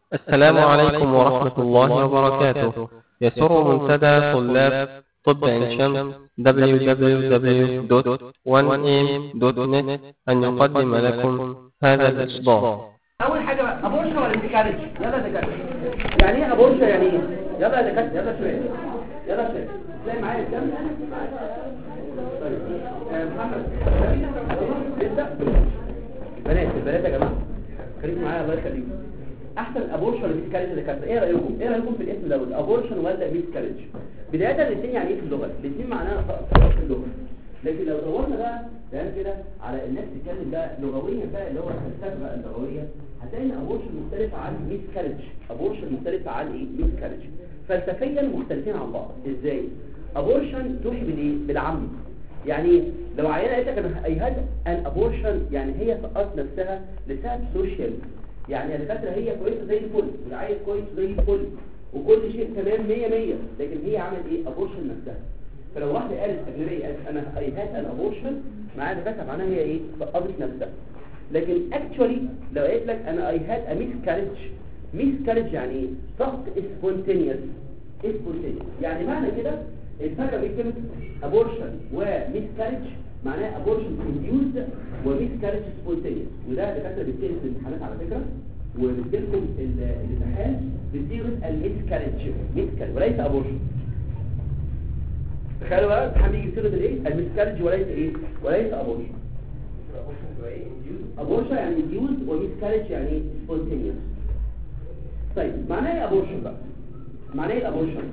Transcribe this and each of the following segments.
السلام عليكم ورحمة الله وبركاته يسر منتدى طلاب طب عين شمس www.1am.net أن يقدم لكم هذا الإصدار اول حاجه بقى ابورشا ولا انتكارج يلا يا دكاتره يعني ايه ابورشا يعني ايه يلا يا دكاتره يلا شويه يلا شويه تلاقي معايا الكلام طيب آه، محمد نبدا بنات البنات يا جماعه خليكم معايا الله يخليكم احسن ابورشن ولا ميسكارج يا دكاتره ايه رايكم ايه رايكم في الاسم دوت ابورشن ولا ميسكارج بدايه الاثنين يعني ايه في اللغه الاثنين معناها فرق في اللغه لكن لو دورنا بقى تمام كده على الناس تتكلم بقى لغويا بقى اللي هو الفلسفه بقى اللغويه هتلاقي ان ابورشن مختلفه عن ميس كارج ابورشن مختلفه عن ايه ميس كارج فلسفيا مختلفين عن بعض ازاي ابورشن توحي بالايه بالعم يعني لو عينه قالت لك انا اي هاد ان ابورشن يعني هي سقطت نفسها لسبب سوشيال يعني يا دكاتره هي كويسه زي الفل والعيل كويس زي الفل وكل شيء تمام 100 100 لكن هي عملت ايه ابورشن نفسها فلو واحدة قالت أجنبية قالت أنا I had an abortion معاها دكاترة معناها هي إيه؟ سقطت نفسها لكن actually لو قالت لك أنا I had a miscarriage miscarriage يعني إيه؟ سقط spontaneous spontaneous يعني معنى كده الفرق بين كلمة abortion و miscarriage معناها abortion induced و miscarriage spontaneous وده دكاترة بتسأل في الامتحانات على فكرة وبتجيلكم الامتحان بصيغة الميسكاريج miscarriage وليس abortion تخيلوا بقى الامتحان بيجي بصيغه الايه المسكارج وليس ايه وليس ابورشن ابورشن يعني induced ومسكارج يعني spontaneous طيب معناه ايه ابورشن بقى معناه ايه الابورشن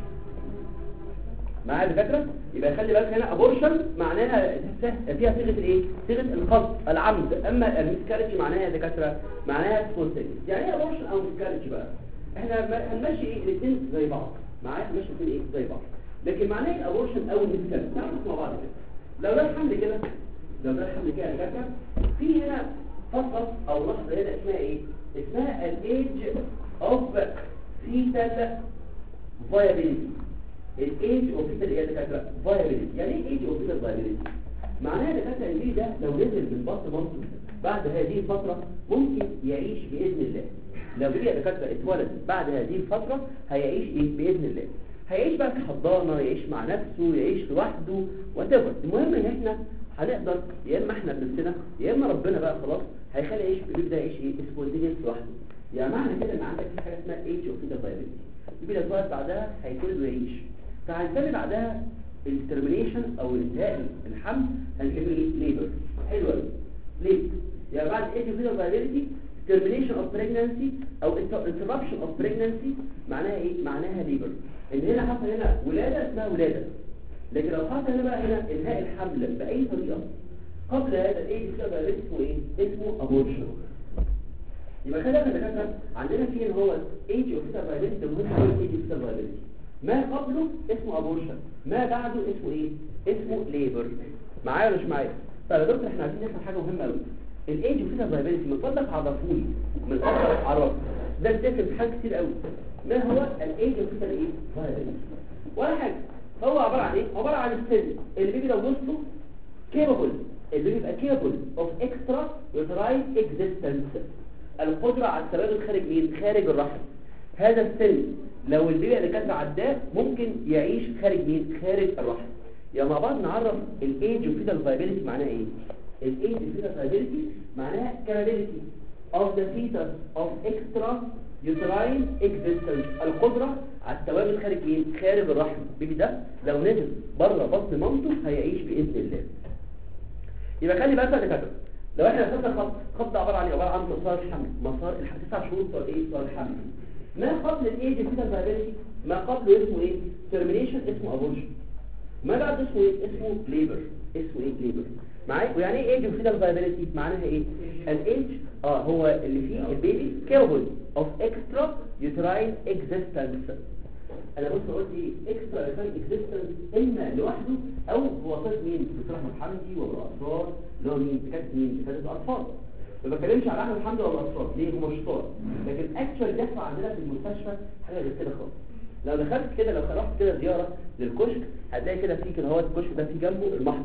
معايا الفكره يبقى خلي بالك هنا ابورشن معناها فيها صيغه الايه صيغه القصد العمد اما المسكارج معناها يا دكاتره معناها spontaneous يعني ايه ابورشن او مسكارج بقى احنا هنمشي ايه الاثنين زي بعض معايا هنمشي الاثنين ايه زي بعض لكن معناه الابورشن او المسكن نعرف مع بعض كده لو ده الحمل كده لو ده الحمل كده كده في هنا فقط او لحظه هنا اسمها ايه اسمها الايج اوف فيتال فايبيليتي الايج اوف فيتال ايه دكاتره فايبيليتي يعني ايه ايج اوف فيتال فايبيليتي معناها دكاتره ان ده لو نزل من بطن مصر بعد هذه الفتره ممكن يعيش باذن الله لو جه دكاتره اتولد بعد هذه الفتره هيعيش ايه باذن الله هيعيش بقى في حضانة يعيش مع نفسه يعيش لوحده وتبر المهم ان احنا هنقدر يا اما احنا بنفسنا يا اما ربنا بقى خلاص هيخلي يعيش بيبدا يعيش ايه سبونتينيوس لوحده يعني معنى كده ان عندك في حاجه اسمها ايج اوف فيتا فايبيليتي يبقى الولد بعدها هيتولد ويعيش فهنسمي بعدها الترمينيشن او انتهاء الحمل هنسميه ايه ليبر حلو قوي ليه يعني بعد ايج اوف فيتا فايبيليتي termination of pregnancy او interruption of pregnancy معناها ايه معناها ليبر ان هنا حصل هنا ولادة اسمها ولادة لكن لو حصل هنا بقى هنا انهاء الحمل بأي طريقة قبل هذا الايه بسبب اسمه ايه اسمه abortion يبقى خلينا دكاتره عندنا في هنا هو age of fetal viability مهم قوي age of fetal viability ما قبله اسمه abortion ما بعده اسمه ايه اسمه labor معايا ولا مش معايا طيب يا دكتور احنا عايزين نفهم حاجه مهمه قوي الايج اوف فيتال فايبيليتي من فضلك عرفوني من فضلك عرف ده بتفرق في حاجات كتير قوي ما هو الايج اوف فيتال ايه فايبيليتي ولا حاجه هو عباره عن ايه عباره عن السن اللي بيجي لو بصوا كيبل اللي بيبقى كيبل اوف اكسترا يوتراين اكزيستنس القدره على التبادل خارج مين خارج الرحم هذا السن لو البيبي اللي كان عداه ممكن يعيش خارج مين خارج الرحم يا مع بعض نعرف الايج اوف فيتال فايبيليتي معناها ايه الايه الفيتابيليتي معناها capability of the fetus of extra uterine existence القدرة على التوابل خارج مين خارج الرحم البيبي ده لو نزل بره بطن مامته هيعيش باذن الله يبقى خلي بالك يا دكاتره لو احنا رسمنا خط خط عباره عن عباره عن مسار الحمل مسار تسع شهور بتوع ايه بتوع الحمل ما قبل الايج الفيتابيليتي ما قبله اسمه ايه termination اسمه abortion ما بعد اسمه ايه اسمه labor اسمه ايه labor معايا ويعني ايه ايج اوف فيتال فايبيليتي معناها ايه الايج اه هو اللي فيه البيبي كيبل اوف اكسترا يوتراين اكزيستنس انا بص قلت ايه اكسترا يوتراين اكزيستنس اما لوحده او بواسطه مين دكتور احمد حمدي والاطفال اللي هو مين دكاتره مين دكاتره الاطفال ما بتكلمش على احمد حمدي ولا الاطفال ليه هم شطار لكن اكشوال بيحصل عندنا في المستشفى حاجه غير كده خالص لو دخلت كده لو رحت كده زياره للكشك هتلاقي كده في كده هو الكشك ده في جنبه المحضر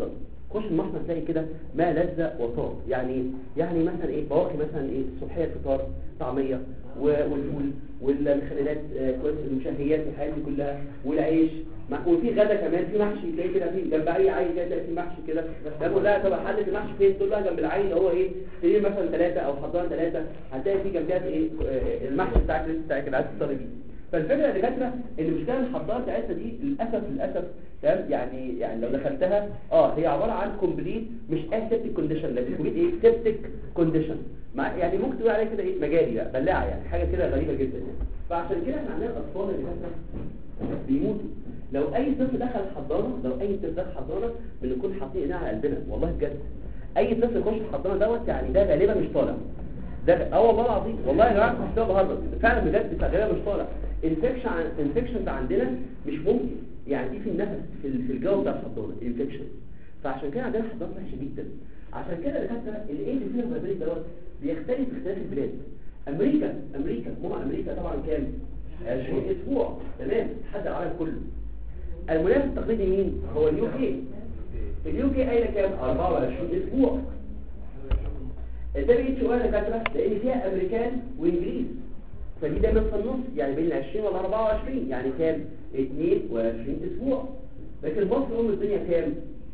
خش المحمص تلاقي كده ما لذة وطاب يعني إيه؟ يعني مثلا ايه بواقي مثلا ايه الصبحيه الفطار طعميه و- والفول والمخللات آه، كويس المشهيات والحاجات دي كلها والعيش مع- وفي غدا كمان في محشي تلاقي كده في جنب اي عيل كده تلاقي في محشي كده تقول لها طب حل المحشي فين تقول لها جنب العيل اللي هو ايه سرير مثلا ثلاثه او حضان ثلاثه هتلاقي في جنبها ايه آه، المحشي بتاعك اللي انت بتاعك اللي عايز تفطري بيه فالفكره يا دكاتره ان المشكله الحضاره بتاعتنا دي للاسف للاسف تمام يعني يعني لو دخلتها اه هي عباره عن كومبليت مش اسيبتيك كونديشن لكن كومبليت ايه سيبتيك كونديشن مع يعني ممكن تقول عليها كده ايه مجاري بقى بلاعه يعني حاجه كده غريبه جدا يعني فعشان كده احنا عندنا الاطفال اللي بيموتوا لو اي طفل دخل الحضانه لو اي طفل دخل الحضانه بنكون حاطين ايدينا على قلبنا والله بجد اي طفل يخش الحضانه دوت يعني ده غالبا مش طالع ده اه والله العظيم والله يا جماعه مش بهزر فعلا بجد غالبا مش طالع انفكشن انفكشن عندنا مش ممكن يعني دي في النفس في ال- في الجو بتاع الحضانه انفكشن فعشان كده عندنا حضانه وحشه جدا عشان كده دكاتره الايد فيها الفيبريت دوت بيختلف في اختلاف البلاد امريكا امريكا ماما امريكا طبعا كام 20 اسبوع تمام لحد العالم كله المنافس التقليدي مين هو اليو كي اليو كي قايله كام 24 اسبوع ده بيجي شويه دكاتره لان فيها امريكان وانجليز فدي دايما في النص يعني بين ال 20 ولا 24 يعني كام 22 اسبوع لكن مصر ام الدنيا كام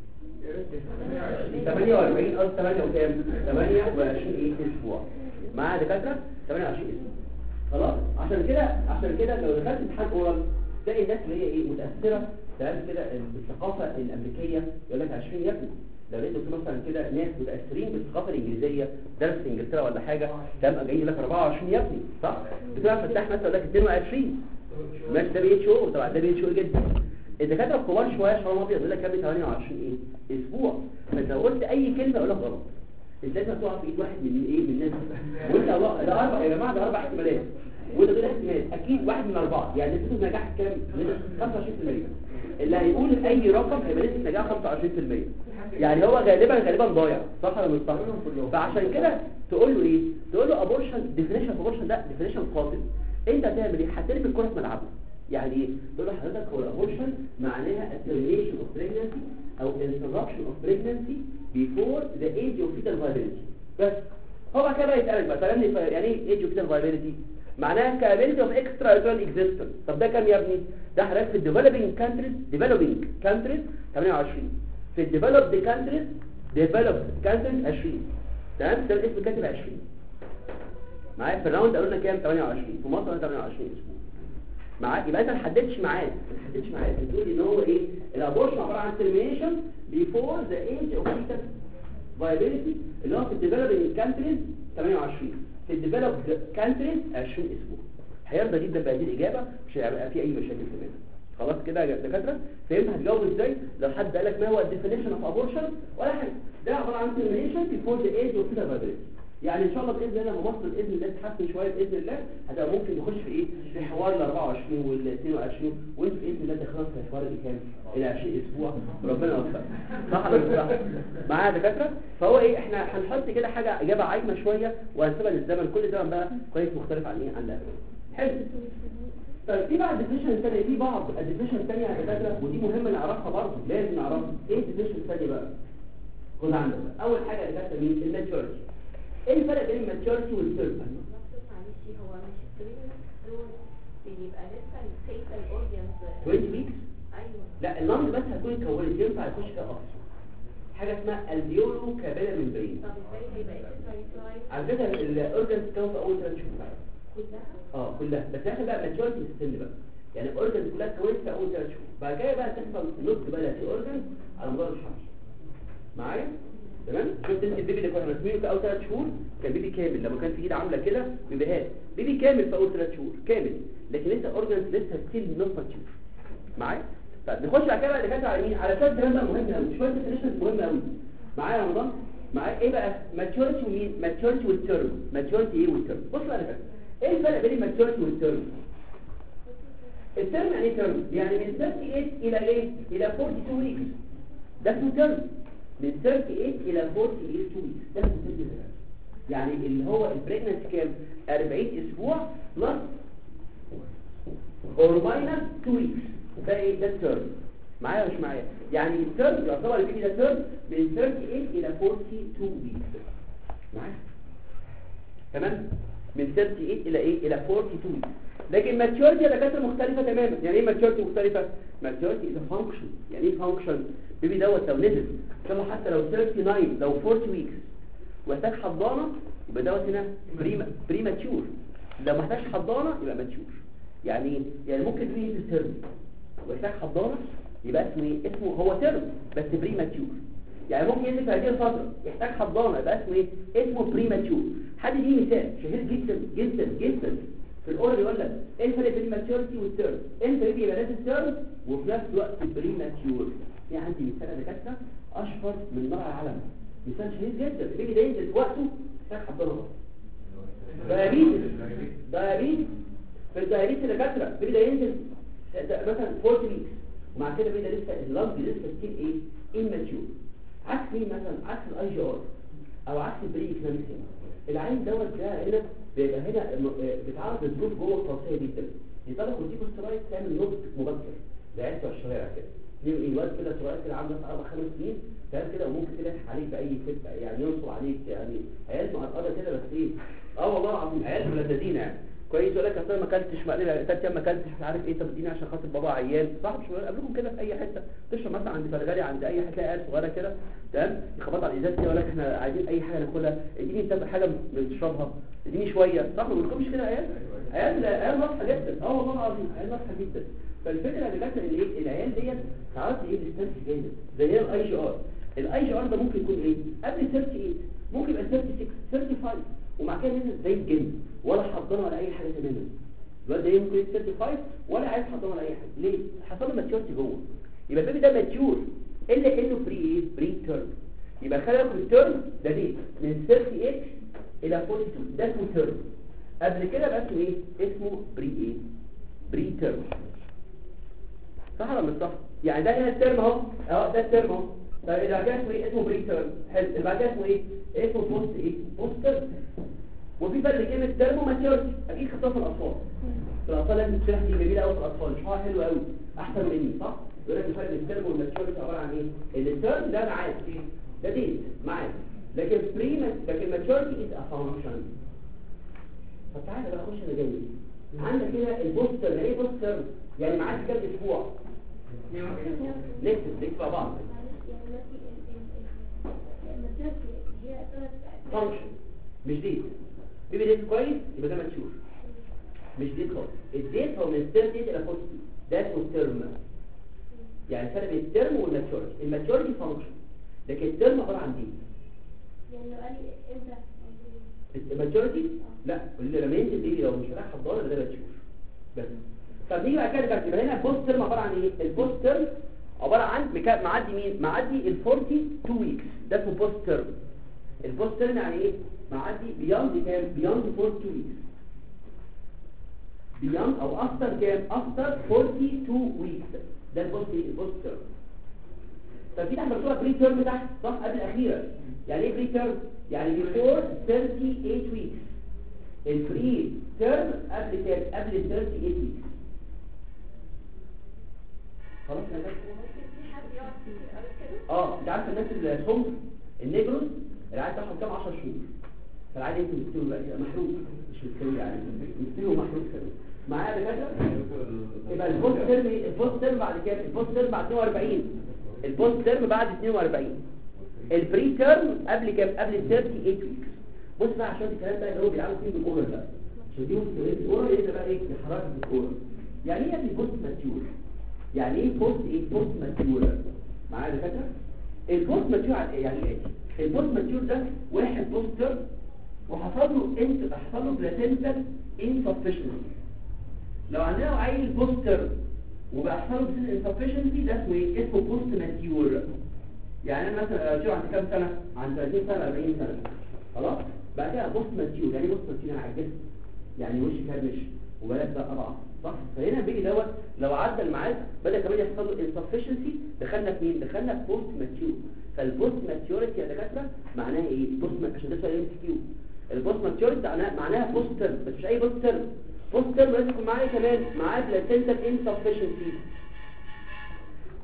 48 او 8 وكام 28 ايه اسبوع مع دكاتره 28 اسبوع خلاص عشان كده عشان كده لو دخلت امتحان اورال تلاقي الناس اللي هي ايه متاثره تمام كده بالثقافه الامريكيه يقول لك 20 يا ابني لو لقيت دكتور مثلا كده ناس متاثرين بالثقافه الانجليزيه درس في انجلترا ولا حاجه تمام جاي لك 24 يا ابني صح دكتور فتاح مثلا يقول لك 22 ماشي ده بي اتش او طبعا ده بي اتش او جدا الدكاتره الكبار شويه شعرهم ابيض يقول لك يا ابني 28 ايه اسبوع فانت لو قلت اي كلمه يقول لك غلط ازاي هتقع في ايد واحد من ايه من الناس وانت الله ده اربع يا جماعه ده اربع احتمالات وانت تقول احتمال اكيد واحد من اربعه يعني نسبه نجاح كام 25% اللي هيقول اي رقم هيبقى نسبه نجاح 25% يعني هو غالبا غالبا ضايع صح ولا مش صح فعشان كده تقول له ايه تقول له ابورشن ديفينيشن ابورشن ده ديفينيشن قاتل انت هتعمل ايه هترمي الكره في ملعبه يعني ايه تقول له حضرتك هو الابورشن معناها termination of pregnancy او interruption of pregnancy before the age of fetal viability بس هو بعد كده بقى يسألك بقى فاهمني ف- يعني ايه age of fetal viability معناها capability of extraterritorial existence طب ده كام يا ابني ده حضرتك في developing countries developing countries 28 في developed countries developed countries 20 تمام ده الاسم كاتب 20 معايا في الراوند قالوا لنا كام 28 في مصر قالوا 28 اسبوع معاك يبقى انت ما حددتش ميعاد ما حددتش ميعاد بتقول ان هو ايه الابورشن عباره عن termination before the age of fetal viability اللي هو في الديفلوبينج كانتريز 28 في الديفلوبد كانتريز 20 اسبوع هيرضى جدا بهذه الاجابه مش هيبقى في اي مشاكل تماما خلاص كده يا دكاتره فهمت هتجاوب ازاي لو حد قال لك ما هو الديفينيشن اوف ابورشن ولا حاجه ده عباره عن termination before the age of fetal viability يعني ان شاء الله باذن الله لما مصر باذن الله تتحسن شويه باذن الله هتبقى ممكن نخش في ايه في حوار ال 24 وال 22 وانت باذن الله داخلين في حوار الكام ال 20 اسبوع ربنا يوفقك صح ولا مش صح معايا يا دكاتره فهو ايه احنا هنحط كده حاجه اجابه عايمه شويه وهنسيبها للزمن كل زمن بقى كويس مختلف عن ايه عن ده حلو طيب في بقى الديفينيشن الثانيه في بعض الديفينيشن الثانيه يا دكاتره ودي مهمه نعرفها برضه لازم نعرفها ايه الديفينيشن الثانيه بقى خد عندك بقى. اول حاجه يا دكاتره مين الماتيوريتي ايه الفرق بين الماتيوريتي والثيرد معلش هو مش التريننج دول بيبقى لسه الفيتال اورجنز 20 ويكس ايوه لا اللنج بس هتكون اتكونت ينفع يخش فيها اكسجين حاجه اسمها الفيولو كابيلا ممبرين طب ازاي هيبقى اكسترا على فكره الاورجنز كانوا في اول ثلاث شهور كلها اه كلها بس احنا بقى ماتيوريتي في السن بقى يعني الاورجنز كلها اتكونت في اول ثلاث شهور بعد كده بقى تحصل نضج بقى في اورجنز على مدار الشهر معايا تمام شفت انت البيبي اللي كنا راسمينه في اول ثلاث شهور كان بيبي كامل لما كان في ايد عامله كده بيبيهات بيبي كامل في اول ثلاث شهور كامل لكن لسه اورجنز لسه ستيل نوت ماتيور معايا طيب نخش بعد كده بقى دكاتره على مين على شويه كلام بقى مهم قوي شويه ديفينيشنز مهم قوي معايا يا رمضان معايا ايه بقى ماتيوريتي ومين ماتيوريتي والتيرم ماتيوريتي ايه والتيرم بص بقى يا دكاتره ايه الفرق بين الماتيوريتي والتيرم الترم يعني ايه ترم يعني من 38 الى ايه الى 42 ويكس ده اسمه ترم من 38 الى 48 ويكس ده اسمه ترم يعني اللي هو البريجننسي كام 40 اسبوع بلس اور ماينس 2 ويكس ده ايه ده الترم معايا ولا مش معايا يعني الترم يعتبر البيبي ده ترم من 38 الى 42 ويكس معايا تمام من 38 الى ايه الى 42 لكن ماتيوريتي دكاتره مختلفه تماما يعني ايه ماتيوريتي مختلفه ماتيوريتي از فانكشن يعني ايه فانكشن بيبي دوت لو نزل ان شاء الله حتى لو 39 لو 40 ويكس واحتاج حضانه يبقى دوت هنا بريما بريماتيور لو ما احتاجش حضانه يبقى ماتيور يعني ايه يعني ممكن تكون ينزل ترم ويحتاج حضانه يبقى اسمه ايه اسمه هو ترم بس بريماتيور يعني ممكن ينزل في هذه الفتره يحتاج حضانه يبقى اسمه ايه اسمه بريماتيور حد دي مثال شهير جدا جدا جدا في الاورال يقول لك ايه الفرق بين الماتيوريتي والتيرم امتى يجي يبقى لازم تيرم وفي نفس الوقت بريماتيور في عندي مثال يا دكاتره اشهر من نار العالم مثال شهير جدا البيبي ده ينزل في وقته يحتاج حضانه دايابيتس دايابيتس في الدايابيتس يا دكاتره البيبي ده ينزل مثلا 40 ويكس ومع كده البيبي ده لسه اللنج لسه ستيل ايه immature عكس مين مثلا عكس الاي جي ار او عكس البري اكلامسيا العين دوت ده هنا بيبقى هنا بيتعرض لظروف جوه قاسيه جدا يطلق كورتيكوستيرويد تعمل نضج مبكر زي عيال بتوع الشوارع كده ليه الواد كده صغير كده عنده مثلا اربع خمس سنين فاهم كده وممكن كده يضحك عليك باي فكره يعني ينصب عليك يعني عيال معقده كده بس ايه اه والله العظيم عيال ملذذين يعني كويس يقول لك اصل ما اكلتش مقلب ثلاث ايام ما اكلتش مش عارف ايه طب اديني عشان خاطر بابا عيان صح مش قبلكم كده في اي حته تشرب مثلا عند فرغالي عند اي حته عيال صغيره كده تمام يخبط على الازاز كده يقول لك احنا عايزين اي حاجه ناكلها اديني انت حاجه بتشربها اديني شويه صح ما بتقولش كده عيال عيال عيال واضحه جدا اه والله العظيم عيال واضحه جدا فالفكره اللي جت ان ايه العيال ديت تعرف ايه الاستنس جامد زي هي الاي جي ار الاي جي ار ده ممكن يكون ايه قبل 38 ممكن يبقى 36 35 ومع كده نزل زي الجن ولا حضانه ولا اي حاجه تماما الواد ده يمكن 35 ولا عايز حضانه ولا اي حاجه ليه حصل له ماتيورتي جوه يبقى البيبي ده ماتيور الا انه بري ايه بري تيرم يبقى خلي بالك التيرم ده دي من 38 الى 42 ده اسمه تيرم قبل كده بقى اسمه ايه اسمه بري ايه بري تيرم صح ولا مش صح يعني ده هنا الترم اهو اهو ده الترم اهو طب اللي بعد كده اسمه ايه اسمه بري تيرم حلو اللي بعد كده اسمه ايه اسمه بوست ايه بوست تيرم وفي فرق كلمه تيرم وماتيورتي اكيد خدتها في الاطفال في الاطفال لازم تشرح دي جميله قوي في الاطفال شرحها حلو قوي احسن مني صح يقول لك الفرق بين الترم والماتيورتي عباره عن ايه ان الترم ده معاك ده ديت معاك لكن بري لكن ماتيورتي از ا فانكشن طب تعالى بقى خش انا جاي عندك هنا البوستر يعني ايه بوستر يعني معاك كام اسبوع نكتب نكتب مع بعض فانكشن مش ديت بيبي ديت كويس يبقى ده ماتشور مش ديت خالص الديت هو من الترم ديت الى 40 ده اسمه الترم يعني الفرق بين الترم والماتشورتي الماتشورتي فانكشن لكن الترم عباره عن ديت يعني لو قال لي امتى الماتشورتي لا اللي لما ينزل بيبي لو مش رايح حضانه ده ماتشور بس طب نيجي بقى كده يبقى هنا البوست ترم عباره عن ايه البوست ترم عباره عن مكا- معدي مين معدي ال 42 ويكس ده اسمه بوست ترم البوست ترم يعني ايه معدي بياند كام بياند 42 ويكس بياند او افتر كام افتر 42 ويكس ده البوست ايه البوست ترم طب في تحت مكتوبه بري تيرم تحت صح قبل الاخيره يعني ايه بري تيرم يعني بيفور 38 ويكس البري تيرم قبل كام قبل ال 38 ويكس خلاص يا باشا في حد يقعد يقرا كده اه انت عارف الناس السمر النيجروس العيال بتاعهم كام 10 شهور فالعادي انتوا بتكتبوا بقى محروق مش بتكتبوا يعني بتكتبوا محروق كده معايا يا دكاتره يبقى البوست ترم البوست ترم بعد كام البوست ترم بعد 42 البوست ترم بعد 42 البري ترم قبل كام قبل ال 38 ويكس بص بقى عشان الكلام ده اللي هو بيلعبوا فيه بالاورال بقى عشان دي في الاورال يبقى بقى ايه الحركه في الاورال يعني ايه البوست ماتيور يعني ايه بوست ايه بوست ماتيور معايا يا دكاتره البوست ماتيور يعني ايه البوست ماتيور ده واحد بوستر وحصل له انت حصل له بلاتنتال انسفشنسي لو عندنا عيل بوستر وبقى حصل له انسفشنسي ده اسمه ايه اسمه بوست ماتيور يعني انا مثلا ارجع عند كام سنه عند 30 سنه 40 سنه خلاص بعد كده بوست ماتيور يعني بوست ماتيور انا عجزت يعني وشي كرمش وبلد بقى اضعف صح فهنا بيجي دوت لو عدى الميعاد بدا كمان يحصل له insufficiency دخلنا في مين دخلنا في بوست ماتيور فالبوست ماتيوريتي يا دكاتره معناها ايه بوست مات... عشان ده سؤال ام كيو البوست ماتيوريتي معناها معناها بوست تيرم بس مش اي بوست تيرم بوست تيرم لازم يكون معايا كمان معاه بلاتنتال insufficiency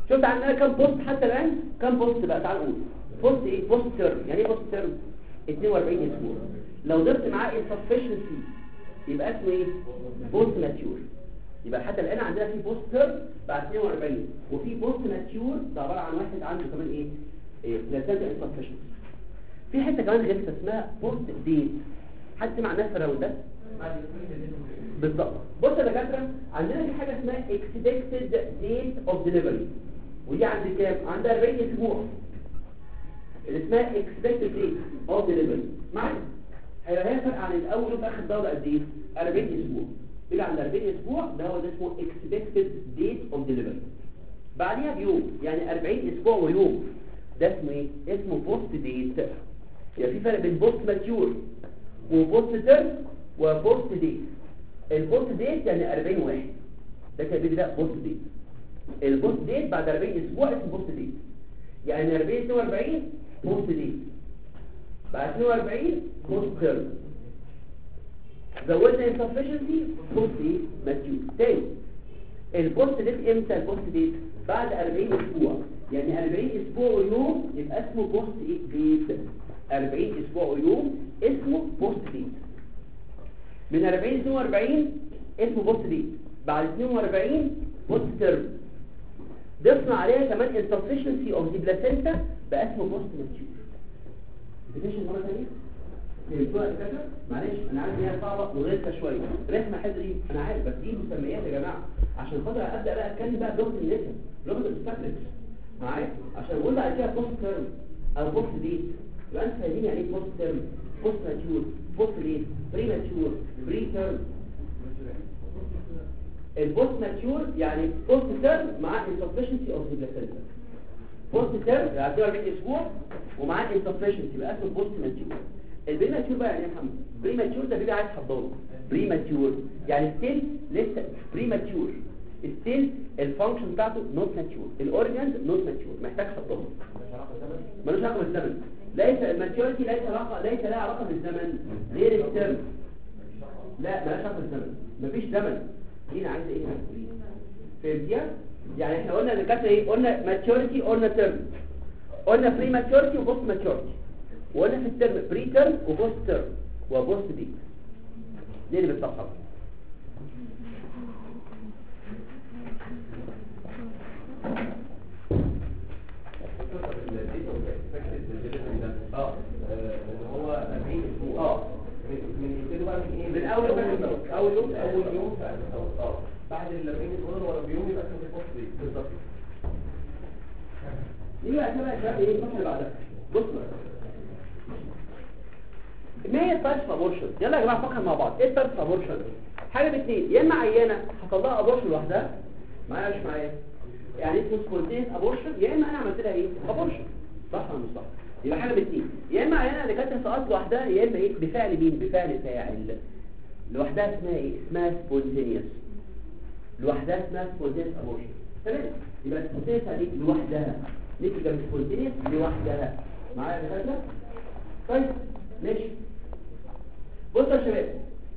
شفت عندنا كام بوست حتى الان كام بوست بقى تعال نقول بوست ايه بوست تيرم يعني ايه بوست تيرم 42 اسبوع لو ضفت معاه insufficiency يبقى اسمه ايه بوست ماتيور يبقى حتى الان عندنا في بوست تيرم بعد 42 وفي بوست ماتيور ده عباره عن واحد عنده كمان ايه ايه بلاسنتا insufficiency في حته كمان غير اسمها بوست ديت حد سمع عنها في الراوندات بالظبط بص يا دكاتره عندنا في حاجه اسمها expected date of delivery ودي عند كام عند 40 اسبوع اللي اسمها expected date of delivery معايا هيبقى هي فرق عن الاول واخر دوره قد ايه 40 اسبوع يبقى عند 40 اسبوع ده هو ده اسمه expected date of delivery بعديها بيوم يعني 40 اسبوع ويوم ده اسمه ايه اسمه بوست ديت يعني في فرق بين بوست ماتيور وبوست تيرم وبوست ديت البوست ديت يعني 40 واحد ده كده بيجي ده بوست ديت البوست ديت بعد 40 اسبوع اسمه بوست ديت يعني 40 42 بوست ديت بعد 42 بوست تيرم زودنا insufficiency بوست ايه ماتيور تاني البوست ديت امتى البوست ديت بعد 40 اسبوع يعني 40 اسبوع ويوم يبقى اسمه بوست ايه ديت 40 اسبوع ويوم اسمه بوست ديت من 40 ل 42 اسمه بوست ديت بعد 42 بوست تيرم ضفنا عليها كمان insufficiency of the placenta بقى اسمه بوست ماتيور definition مرة ثانية فهمتوها يا دكاتره معلش انا عارف ان هي صعبه وغلسه شويه رسمه الحته دي انا عارف بس دي مسميات يا جماعه عشان خاطر ابدا بقى اتكلم بقى بلغه النساء لغه الاستاتكس معايا عشان اقول بعد كده بوست تيرم او بوست ديت يبقى انت فاهمين يعني ايه بوست تيرم بوست ماتيور بوست ديت بري ماتيور بري تيرم البوست ماتيور يعني بوست تيرم مع insufficiency of the placenta بوست تيرم يعني 40 اسبوع ومعاه insufficiency يبقى اسمه بوست ماتيور البري ماتيور بقى يعني ايه يا محمد بري ماتيور ده بيبقى عايز حضانه بري ماتيور يعني ستيل لسه بري ماتيور ستيل الفانكشن بتاعته نوت ماتيور الاورجنز نوت ماتيور محتاج حضانه ملوش علاقه بالزمن ليس الماتيوريتي ليس علاقه ليس لها علاقه بالزمن غير الترم لا مالهاش علاقه بالزمن مفيش زمن هنا عايزه ايه فهمتيها يعني احنا قلنا اللي كانت ايه قلنا ماتيوريتي قلنا ترم قلنا بري ماتيوريتي وبوست ماتيوريتي وقلنا في الترم بري ترم وبوست ترم وبوست دي دي اللي بالصفحه اه هو 40 اسبوع اه من يبتدوا بقى من ايه من اول يوم من اول يوم اول يوم اه بعد ال 40 اسبوع ولا بيوم يبقى اسمه الفصل دي بالظبط دي بقى كده بقى ايه الصفحه اللي بعدها بص بقى ما هي التايبس ابورشن يلا يا جماعه فكر مع بعض ايه التايبس ابورشن حاجه باثنين يا اما عيانه حصل لها ابورشن لوحدها معايا مش معايا يعني اسمه سبونتينيس ابورشن يا اما انا عملت لها ايه ابورشن صح ولا مش صح يبقى حاجه باثنين يا اما عيانه اللي كانت سقطت لوحدها يا اما ايه بفعل مين بفعل فاعل لوحدها اسمها ايه اسمها سبونتينيوس لوحدها اسمها سبونتينيوس ابورشن تمام يبقى سبونتينيوس يعني لوحدها نيجي جنب سبونتينيوس لوحدها معايا يا دكاتره طيب ماشي بصوا يا شباب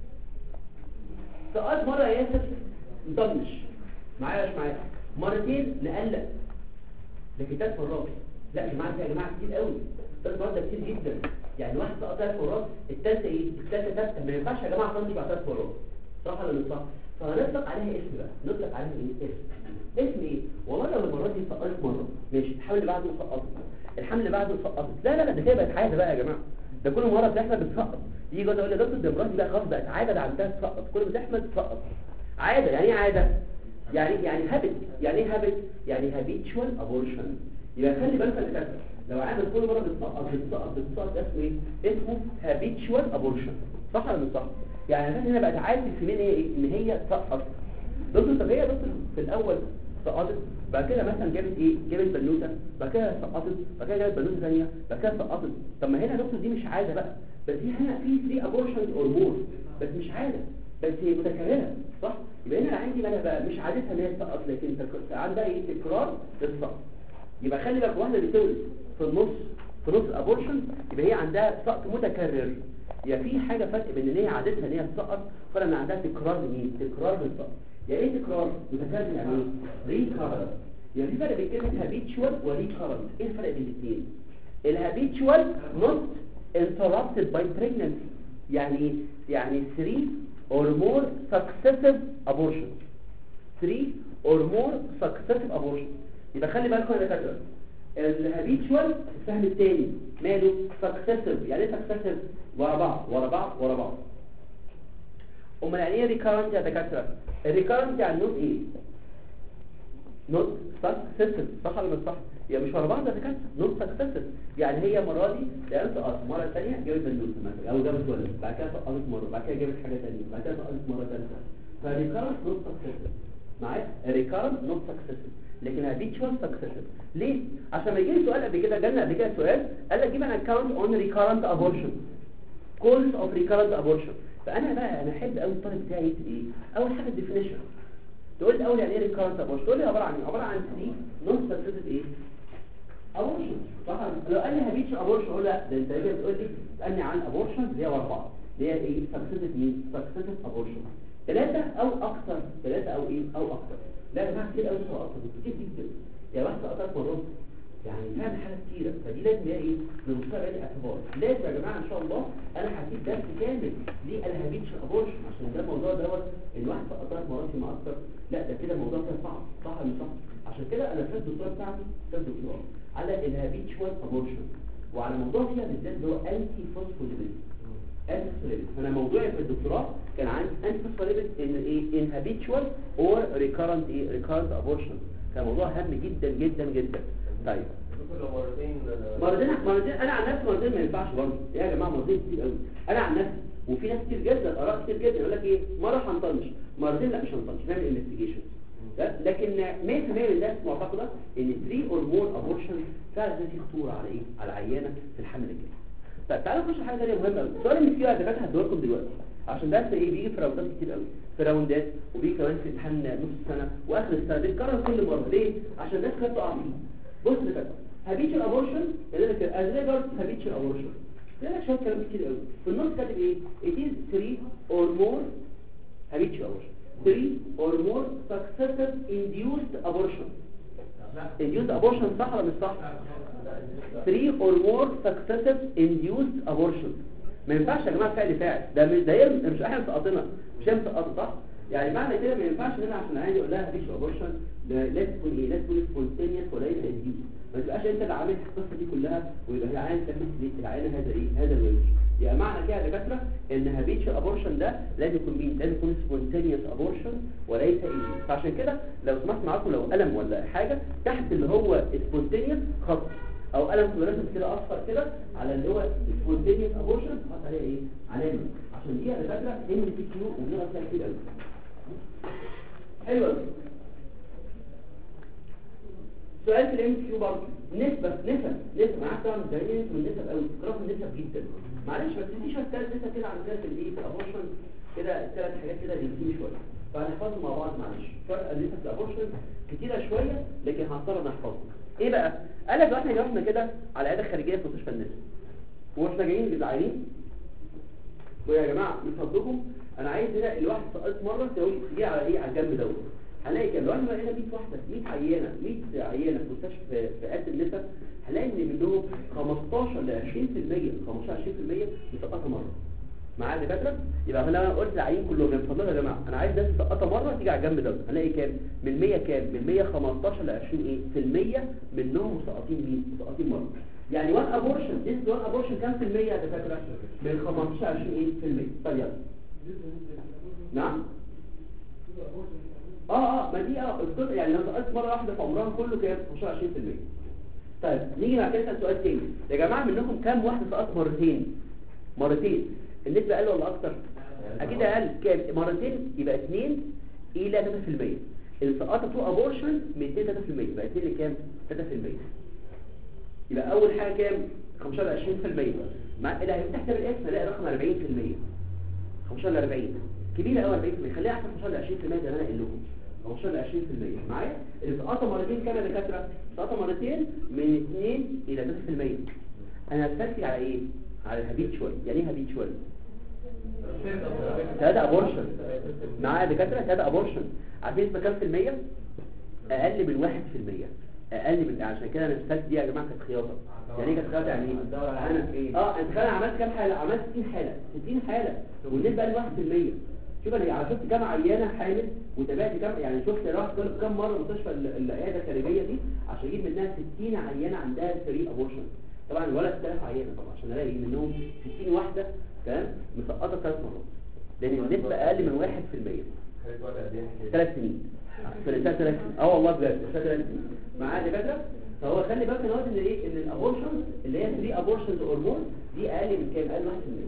سؤال مرة يا ياسر نطنش معايا مش معايا مرتين نقلق لكن ثلاث مرات لا يا جماعه يا جماعه كتير قوي ثلاث مرات ده كتير جدا يعني واحد سقط ثلاث مرات الثالثه ايه الثالثه ثابته ما ينفعش يا جماعه طنش بعد ثلاث مرات صح ولا مش صح فهنطلق عليها اسم بقى نطلق عليها ايه اسم اسم ايه والله لو المره دي سقطت مره ماشي الحمل اللي بعده سقطت الحمل اللي بعده سقطت لا لا لا ده كده بقت عاده بقى يا جماعه ده كل مره بتحمل بتسقط يجي جوز يقول لي يا دكتور ده مراتي بقى خلاص بقت عاده ده عندها تسقط كل ما تحمل تسقط عاده يعني ايه عاده يعني يعني هابت يعني ايه هابت يعني هابيتشوال ابورشن يبقى خلي بالك يا دكاتره لو عامل كل مره بتسقط بتسقط بتسقط ده اسمه ايه اسمه هابيتشوال ابورشن صح ولا مش صح يعني هنا بقت عاده الفيميل ايه إيه؟ ان هي تسقط دكتور طب هي دكتور في الاول سقطت بعد كده مثلا جابت ايه جابت بنوته بعد كده سقطت بعد كده جابت بنوته ثانيه بعد كده سقطت طب ما هنا يا دكتور دي مش عاده بقى بس دي هنا في 3 ابورشنز اور مور بس مش عاده بس هي متكرره صح يبقى هنا عندي مالها بقى مش عادتها ان هي تسقط لكن تك- عندها ايه تكرار للسقط يبقى خلي بالك واحده بتولد في النص في نص الابورشن يبقى هي عندها سقط متكرر يبقى في حاجه فرق بين ان هي عادتها ان هي تسقط فرق ان عندها تكرار لمين تكرار للسقط يعني ايه تكرار متكرر يعني ايه ريكارنس يعني في فرق بين كلمه هابيتشوال وريكارنت ايه الفرق بين الاثنين الهابيتشوال نوت interrupted by pregnancy يعني ايه يعني 3 or more successive abortions 3 or more successive abortions يبقى خلي بالكم يا دكاتره الهابيتشوال السهم الثاني ماله successive يعني ايه successive ورا بعض ورا بعض ورا بعض امال يعني ايه ريكارنت يا دكاتره الريكارنت يعني نوت ايه نوت سكسسيف صح ولا مش صح يعني مش ورا بعض ده كانت نوت سكسسيف يعني هي مره دي لقيت سقط مره ثانيه جابت بنوته مثلا او جابت ولد بعد كده سقطت مره بعد كده جابت حاجه ثانيه بعد كده سقطت مره ثالثه فريكارنت نوت سكسسيف معايا ريكارنت نوت سكسسيف لكن هابيتشوال سكسسيف ليه عشان ما يجي لي سؤال قبل كده جالنا قبل كده سؤال قال لك جيب ان اكونت اون ريكارنت ابورشن كولز اوف ريكارنت ابورشن فانا بقى انا احب قوي الطالب بتاعي يكتب ايه اول حاجه الديفينيشن تقول لي اول يعني ايه ريكارنت ابورشن تقول لي عباره عن ايه عباره عن 3 نون سكسسيف ايه ابورشن صح لو قال لي هبيتش ابورشن اقول لا ده انت كده بتقول لي تسالني عن ابورشن اللي هي ورا بعض اللي هي ايه سكسسيف مين سكسسيف ابورشن ثلاثه او اكثر ثلاثه او ايه او اكثر لا يا جماعه كتير قوي سواء كتير جدا يا واحد سقطت مرات يعني فعلا حاجه كتيره فدي لازم هي ايه من مستوى الاعتبار لازم يا جماعه ان شاء الله انا هديك درس كامل للهابيتش ابورشن عشان ده الموضوع دوت ان واحد سقط ثلاث مرات فيما اكثر لا ده كده الموضوع كده صعب صح ولا مش صح عشان كده انا في الدكتوراه بتاعتي في الدكتوراه على الهابيتشوال ابورشن وعلى موضوع فيها بالذات اللي هو انتي فوسفوليبيد انتي فوسفوليبيد فانا موضوعي في الدكتوراه كان عن انتي فوسفوليبيد ان ايه ان هابيتشوال اور ريكارنت ايه ريكارنت ابورشن كان موضوع هام جدا جدا جدا طيب لو مرتين مرتين مرتين انا عن نفسي مرتين ما ينفعش برضه يا جماعه مرتين كتير قوي انا عن نفسي وفي ناس كتير جدا اراء كتير جدا يقول لك ايه مره هنطنش مرتين لا مش هنطنش نعمل انفستيجيشن لكن 100% من الناس معتقده ان 3 اور مور ابورشن فعلا دي خطوره على ايه على العيانه في الحمل الجاي طيب تعالوا نخش حاجه ثانيه مهمه قوي السؤال اللي فيه دكاتره هديه لكم دلوقتي عشان ده ايه بيجي في راوندات كتير قوي في راوندات وبيجي كمان في امتحان نص السنه واخر السنه بيتكرر كل مره ليه عشان الناس كانت تقع فيه بص يا دكاتره هابيتشوال ابورشن اللي لك از ريجارد هابيتشوال ابورشن لك شويه كلام كتير قوي في النص كاتب ايه it is 3 or more habitual abortion 3 or more successive induced abortion induced abortion صح ولا مش صح 3 or more successive induced abortion ما ينفعش يا جماعه فعل فاعل ده مش ده يرم- مش احنا مسقطينها مش هي مسقطه صح يعني معنى كده ما ينفعش ان انا عشان عايز اقول لها هابيتشوال ابورشن ده لازم تكون ايه لازم تكون سبونتينيوس وليس induced ما تبقاش انت اللي عامل القصه دي كلها ويبقى هي عايز تعمل العيان هذا ايه هذا الوجه يبقى معنى كده يا دكاتره ان هابيتشوال ابورشن ده لازم يكون مين لازم يكون سبونتينيوس ابورشن وليس induced فعشان كده لو سمحت معاكم لو قلم ولا حاجه تحت اللي هو سبونتينيوس خط او قلم فلوريسنت كده اصفر كده على اللي هو سبونتينيوس ابورشن حط عليه ايه علامه عشان دي يا دكاتره ام تي كيو وبنقرا فيها كتير قوي حلو قوي سؤال في الام كيو برضه نسبة نسب نسب معاك طبعا متهيألي انتوا من النسب قوي بتكرهوا النسب جدا معلش بس دي شويه ثلاث نسب كده عن كده في الايه في الابورشن كده ثلاث حاجات كده ريسيم شويه فهنحفظهم مع بعض معلش فرق النسب في الابورشن كتيره شويه لكن هنضطر نحفظهم ايه بقى قال لك لو احنا جاوبنا كده على عياده خارجيه في مستشفى النساء واحنا جايين بالعيانين ويا جماعه من فضلكم انا عايز هنا الواحد سقط مره تقول تيجي على ايه على الجنب دوت هنلاقي كده لو احنا لقينا 100 واحده 100 عيانه 100 عيانه في مستشفى في قد النساء هنلاقي ان منهم 15 ل 20% 15 20% مسقطه مره معايا دكاتره يبقى انا قلت للعيانين كلهم من فضلكم يا جماعه انا عايز ناس مسقطه مره تيجي على الجنب دوت هنلاقي كام من 100 كام من 100 15 ل 20 ايه في المية منهم مسقطين مين مسقطين مره يعني 1 ابورشن this 1 ابورشن كام في المية يا دكاتره من 15 20 ايه في المية طيب يلا نعم اه اه ما دي اه القطع يعني لو سقطت مره واحده في عمرها كله كام 15 20% طيب نيجي بعد كده نسال سؤال تاني يا جماعه منكم كام واحده سقطت مرتين مرتين النسبه اقل ولا اكتر اكيد اقل كام مرتين يبقى 2 الى 3% اللي سقطت تو ابورشن من 2 3% يبقى 2 لكام 3% يبقى اول حاجه كام 15 ل 20% مع اللي هيفتح كتاب الاسم هلاقي رقم 40% 15 ل 40 كبيره قوي 40% خليها احسن 15 ل 20% زي ما انا قايل لكم 15 ل 20% معايا اللي سقطوا مرتين كام يا دكاتره سقطوا مرتين من 2 الى 3% انا هتركز على ايه على الهابيتشوال يعني ايه هابيتشوال ثلاثة ابورشن معايا دكاتره ثلاثة ابورشن عارفين اسمها كام في المية اقل من 1% اقل من عشان كده انا السلك دي يا جماعه كانت خياطه يعني ايه كانت خياطه يعني ايه هتدور على انا إيه؟ اه انت انا عملت كام حاله عملت 60 حاله 60 حاله والنسبه قال 1% شوف انا شفت كام عيانه حامل وتابعت كام يعني شفت رحت كل- كام مره مستشفى ال- العياده الخارجيه دي عشان اجيب منها 60 عيانه عندها فري ابورشن طبعا الولد 3000 عيانه طبعا عشان الاقي منهم 60 واحده تمام مسقطه ثلاث مرات لان النسبه اقل من 1% خدت وقت قد ايه ثلاث سنين سنتين ثلاث سنين اه والله بجد ثلاث سنين معايا دكاتره فهو خلي بالك دلوقتي ان ايه ان الابورشن اللي هي 3 ابورشنز اور مور دي اقل من كام اقل من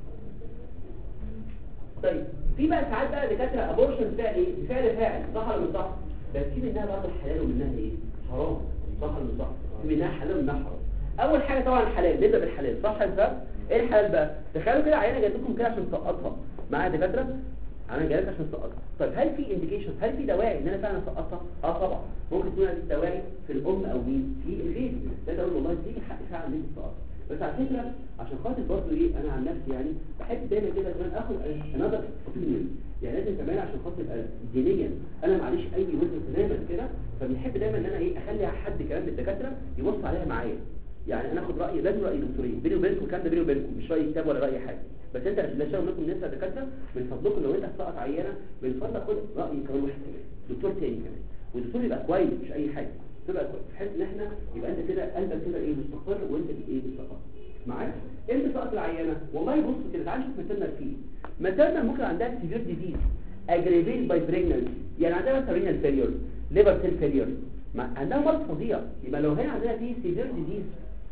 1% طيب في بقى ساعات بقى دكاتره ابورشن فعل ايه فعل فاعل صح ولا مش صح بس في منها برضه حلال ومنها ايه حرام صح ولا مش صح في منها حلال ومنها حرام اول حاجه طبعا الحلال نبدا بالحلال صح يا شباب ايه الحلال بقى تخيلوا كده عينه جايب لكم كده عشان تسقطها معايا دكاتره انا جاي لك عشان تسقطها طيب هل في انديكيشن هل في دواعي ان انا فعلا اسقطها اه طبعا ممكن تكون هذه الدواعي في الام او مين في البيبي ده تقول والله دي حق فعلا ان انت تسقطها بس على فكره عشان خاطر برضه ايه انا عن نفسي يعني بحب دايما كده كمان اخد انذر اوبينيون يعني لازم كمان عشان خاطر يبقى دينيا انا معليش اي وزن تماما كده فبنحب دايما ان انا ايه اخلي حد كمان من الدكاتره يبص عليها معايا يعني انا اخد راي لازم راي دكتورين بيني وبينكم الكلام ده بيني وبينكم مش راي كتاب ولا راي حاجه بس انت عشان تشاور منكم ناس دكاتره من فضلكم لو انت هتسقط عيانه من فضلك خد راي كمان واحد كمان دكتور تاني كمان والدكتور يبقى كويس مش اي حاجه تبقى كويس بحيث ان احنا يبقى انت كده قلبك كده ايه مستقر وانت ايه مستقر معاك امتى سقط العيانه والله بص كده تعالى نشوف ماتيرنال فيه ماتيرنال ممكن عندها سيفير ديزيز اجريفيت باي بريجننسي يعني عندها مثلا رينال فيلير ليفر سيل فيلير عندها مرض فظيع يبقى لو هنا عندنا فيه سيفير ديزيز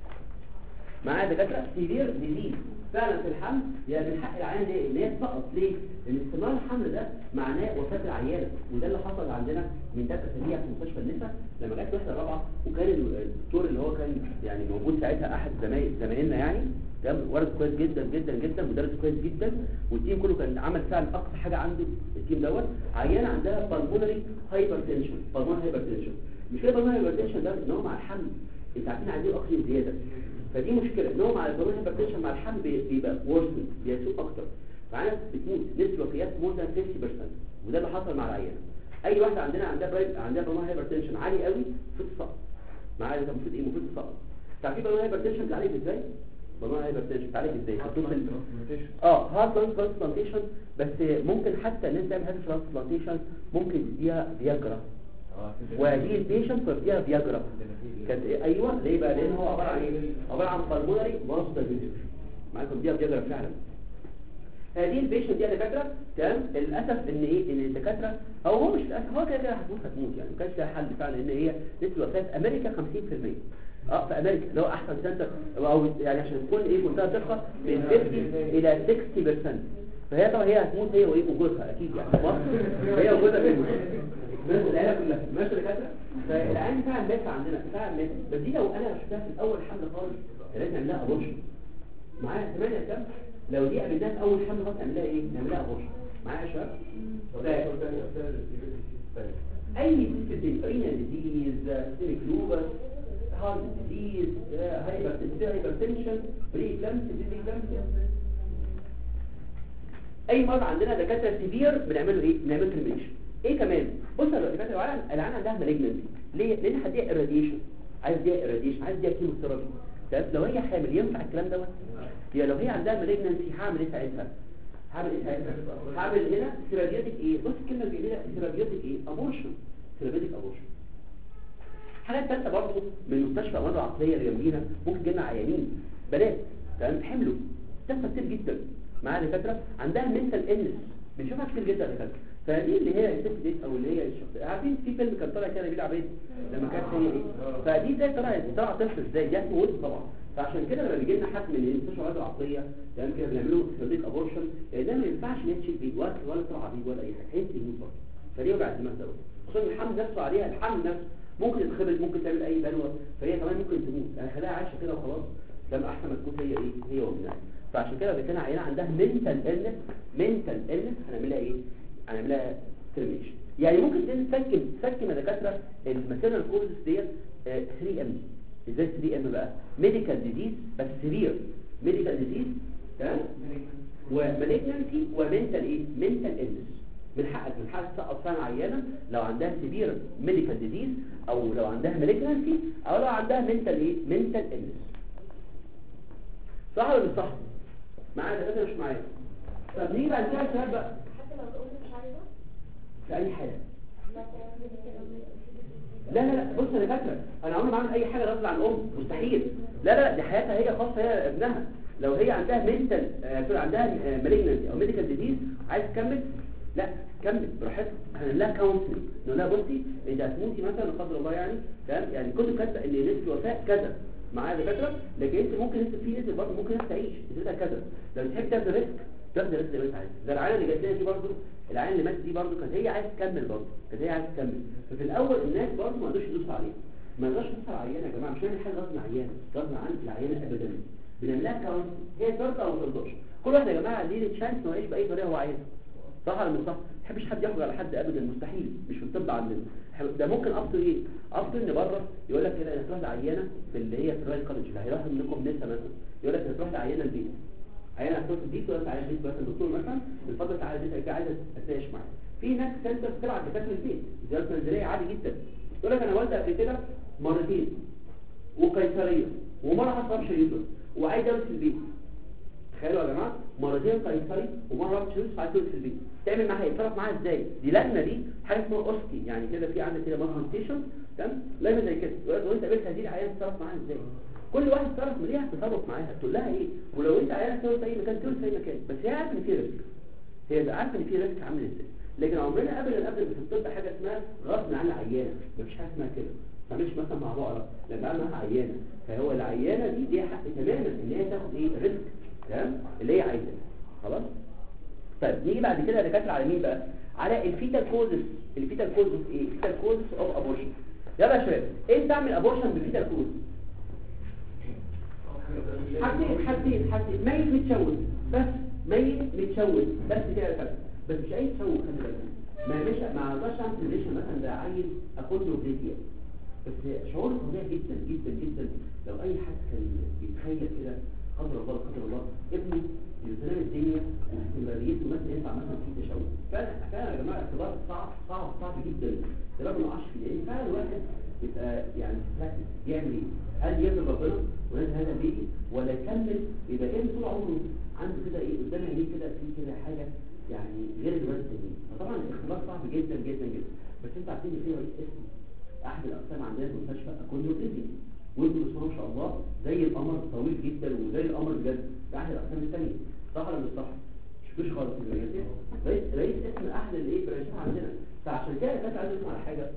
معايا دكاتره سيفير ديزيز فعلا في الحمل يبقى من حق العيان ده ان هي تسقط ليه؟ لان استمرار الحمل ده معناه وفاه العيانه وده اللي حصل عندنا من ثلاث اسابيع في مستشفى النساء لما جت الوحده الرابعه وكان الدكتور اللي هو كان يعني موجود ساعتها احد زمايل زمايلنا يعني ده ولد كويس جدا جدا جدا مدرس كويس جدا والتيم كله كان عمل فعلا اقصى حاجه عنده التيم دوت عيانه عندها بالمونري هايبرتنشن بالمونري هايبرتنشن مش كده بالمونري هايبرتنشن ده ان هو مع الحمل انت عارفين عايزين اكسجين زياده فدي مشكلة ان هو مع البرونيا هايبرتنشن مع الحمل بي- بيبقى ورسن بيسوء اكتر فعلا بتموت نسبة وفيات مور ذان 50% وده اللي حصل مع العيانة اي واحدة عندنا عندها برايد عندها برونيا هايبرتنشن عالي قوي المفروض تسقط معايا ده المفروض ايه المفروض تسقط تعرفين برونيا هايبرتنشن بتعالج ازاي برونيا هايبرتنشن بتعالج ازاي حطوه في ال- اه هارت لانج ترانسبلانتيشن بس ممكن حتى الناس تعمل هارت ترانسبلانتيشن ممكن تديها فياجرا وهذه البيشنت فبديها فياجرا كانت إيه؟ ايوه ليه بقى لان هو عباره عن ايه عباره عن بالمونري ماستر معاكم دي فياجرا فعلا هذه البيشنت دي يا دكاتره تمام للاسف ان ايه ان الدكاتره او هو مش للاسف هو كده كده هتموت هتموت يعني ما كانش لها حل فعلا ان هي نسبه الوفاه في امريكا 50% اه في امريكا اللي هو احسن سنتر او يعني عشان تكون ايه منتهى دقه من 50 الى 60% فهي طبعا هي هتموت هي وايه وجوزها اكيد يعني في مصر هي وجوزها في بس العيله كلها ماشي يا دكاتره فالعيان فعلا مات عندنا فعلا مات بس دي لو انا شفتها في الاول حمل خالص لازم نعمل لها ابورشن معايا ثمانية كام لو دي قابلناها في اول حمل خالص نعمل لها ايه نعمل لها ابورشن معايا يا شباب اي ديسك رينال ديزيز سيريك لوبس هارت ديزيز هايبر هايبرتنشن بري كلامس بري كلامس اي مرض عندنا دكاتره سيفير بنعمل له ايه بنعمل ترميشن ايه كمان بص يا دكاتره العيان العيان عندها مالجنسي ليه لان هديها irradiation عايز اديها irradiation عايز اديها كيموثيرابي طب لو هي حامل ينفع الكلام دوت يا لو هي عندها مالجنسي هعمل ايه ساعتها هعمل ايه ساعتها هعمل هنا ثيرابيوتيك ايه بص الكلمه الجديده ثيرابيوتيك ايه ابورشن ثيرابيوتيك ابورشن حاجه ثالثه برضه من مستشفى امراض العقليه اللي جنبينا ممكن جينا عيانين بنات تمام حملوا تحصل كتير جدا معايا دكاتره عندها منتال النس بنشوفها كتير جدا يا دكاتره فدي اللي هي الست دي او اللي هي الشخص عارفين في فيلم كان طالع كده نبيل عبيد لما كانت هي ايه فدي ازاي طلعت طلع طفل ازاي دي هتموت طبعا فعشان كده لما بيجي لنا حد من المستشفى الامراض العقليه تمام كده بنعمله ثيرابيك ابورشن ده ما ينفعش ان هي تشيل بيه ولا ولا تطلع بيه ولا اي حاجه هي تموت برضه فدي وجع الدماغ دوت خصوصا الحمل نفسه عليها الحمل نفسه ممكن تتخبط ممكن تعمل اي بلوى فهي كمان ممكن تموت يعني خليها عايشه كده وخلاص لما احسن ما تكون هي ايه هي وابنها فعشان كده لو كان عيله عندها منتال النس منتال النس هنعملها ايه هنعملها ترميشن يعني ممكن تسكن تسكن الدكاتره الماتيرنال كورس ديت 3 ام ازاي 3 ام بقى ميديكال ديزيز بس سيفير ميديكال ديزيز تمام ومالجنسي ومنتال ايه منتال النس من حقك من حقك تسقط فعلا عيانه لو عندها سيفير ميديكال ديزيز او لو عندها مالجنسي او لو عندها منتال ايه منتال illness صح ولا مش صح معايا دكاتره مش معايا طب نيجي بعد كده السؤال بقى حتى لو الام مش عايزه في اي حاله مثلا لا لا لا بص انا فاكره انا عمري ما اعمل اي حاجه غصب عن الام مستحيل لا لا لا دي حياتها هي خاصه هي ابنها لو هي عندها منتال آه عندها مالجنسي او ميديكال ديزيز عايز تكمل لا كمل براحتك هنعمل لها كونسلنج نقول لها بصي انت هتموتي مثلا لا قدر الله يعني تمام يعني كنت كاتبه ان نسبه الوفاه كذا معايا دكاتره لكن انت ممكن انت في نسبه برضه ممكن انت تعيش نسبتها كذا لو تحب تاخد ريسك تاخد ريسك زي ما انت عايز ده العيله اللي جات لنا دي برضه العيله اللي ماتت دي برضه كانت هي عايزه تكمل برضه كانت هي عايزه تكمل ففي الاول الناس برضه ما قدروش يدوسوا عليها ما نقدرش ندوس على العيانه يا جماعه مش هنعمل حاجه غصب عن عيانه غصب عن العيانه ابدا بنعمل لها كونسلنج هي ترضى او ما ترضاش كل واحد يا جماعه ليه تشانس انه يعيش باي طريقه هو عايزها صح ولا مش صح ما بحبش حد يحكم على حد ابدا مستحيل مش في الطب عندنا ده ممكن افضل ايه افضل ان بره يقول لك كده تروح لعيانه في اللي هي في الرايل كولج اللي هيروح منكم نسا مثلا يقول لك تروح لعيانه البيت عيانه هتروح البيت ولا تعالى البيت مثلا دكتور مثلا الفضل تعالى البيت عايزه اتناقش معاك في ناس سنتر بتلعب دكاتره البيت زياره منزليه عادي جدا يقول لك انا والده قبل كده مرتين وقيصريه ومره حصل شريطه وعايز ادرس في البيت تخيلوا يا جماعه مرتين قيصري ومره رابط شريط عايز تدرس في البيت تعمل معاها ايه تصرف معاها ازاي دي لجنه دي حاجه اسمها اوسكي يعني كده في عندك كده ماركتيشن تمام لجنه زي كده يقول لك لو انت قابلت هذه العيال تتصرف معاها ازاي كل واحد تصرف ليها تصرف معاها تقول لها ايه ولو انت عيال تقول في اي مكان تقول في اي مكان بس هي عارفه ان في ريسك هي عارفه ان في ريسك عامل ازاي لكن عمرنا ابدا ابدا في الطب حاجه اسمها غصب عن العيانه مفيش حاجه اسمها كده ما تعملش مثلا مع بقره لما اعمل معاها عيانه فهو العيانه دي ليها حق تماما ان هي تاخد ايه ريسك تمام اللي هي عايزاه خلاص طيب نيجي بعد كده دكاتره على مين بقى على الفيتال كوزس الفيتال كوزس ايه الفيتال كوزس اوف ابورشن يلا يا شباب ايه تعمل ابورشن بالفيتال كوز حاجتين حاجتين حاجتين ميت متشوه بس ميت متشوه بس كده يا كابتن بس مش اي تشوه خلي بالك ما مش ما اقدرش اعمل سيميليشن مثلا ده عيل اكون له فيديو بس شعور طبيعي جدا جدا جدا لو اي حد كان بيتخيل كده قدر الله قدر الله ابنه يزرع الدنيا واستمراريته مثلا ينفع مثلا في تشوه فعلا فعلا يا جماعه اختبار صعب صعب صعب جدا ده رقم 10 لان فعلا الواحد يبقى يعني يعمل ايه هل يرضي ربنا ونزل هذا البيبي ولا يكمل يبقى كان طول عمره عنده كده ايه قدام عينيه كده في كده حاجه يعني غير الوزن التانيين فطبعا الاختبار صعب جدا جدا جدا بس انت عارفين ان في رئيس اسمه احد الاقسام عندنا في المستشفى اكونديوكريزيا وانتوا بسم الله ما شاء الله زي القمر طويل جدا وزي القمر بجد في احد الاقسام الثانيه صح ولا مش صح مش خالص الرئيس رئيس رئيس اسم احد الايه برانشات عندنا فعشان كده الناس عايزه تسمع على حاجه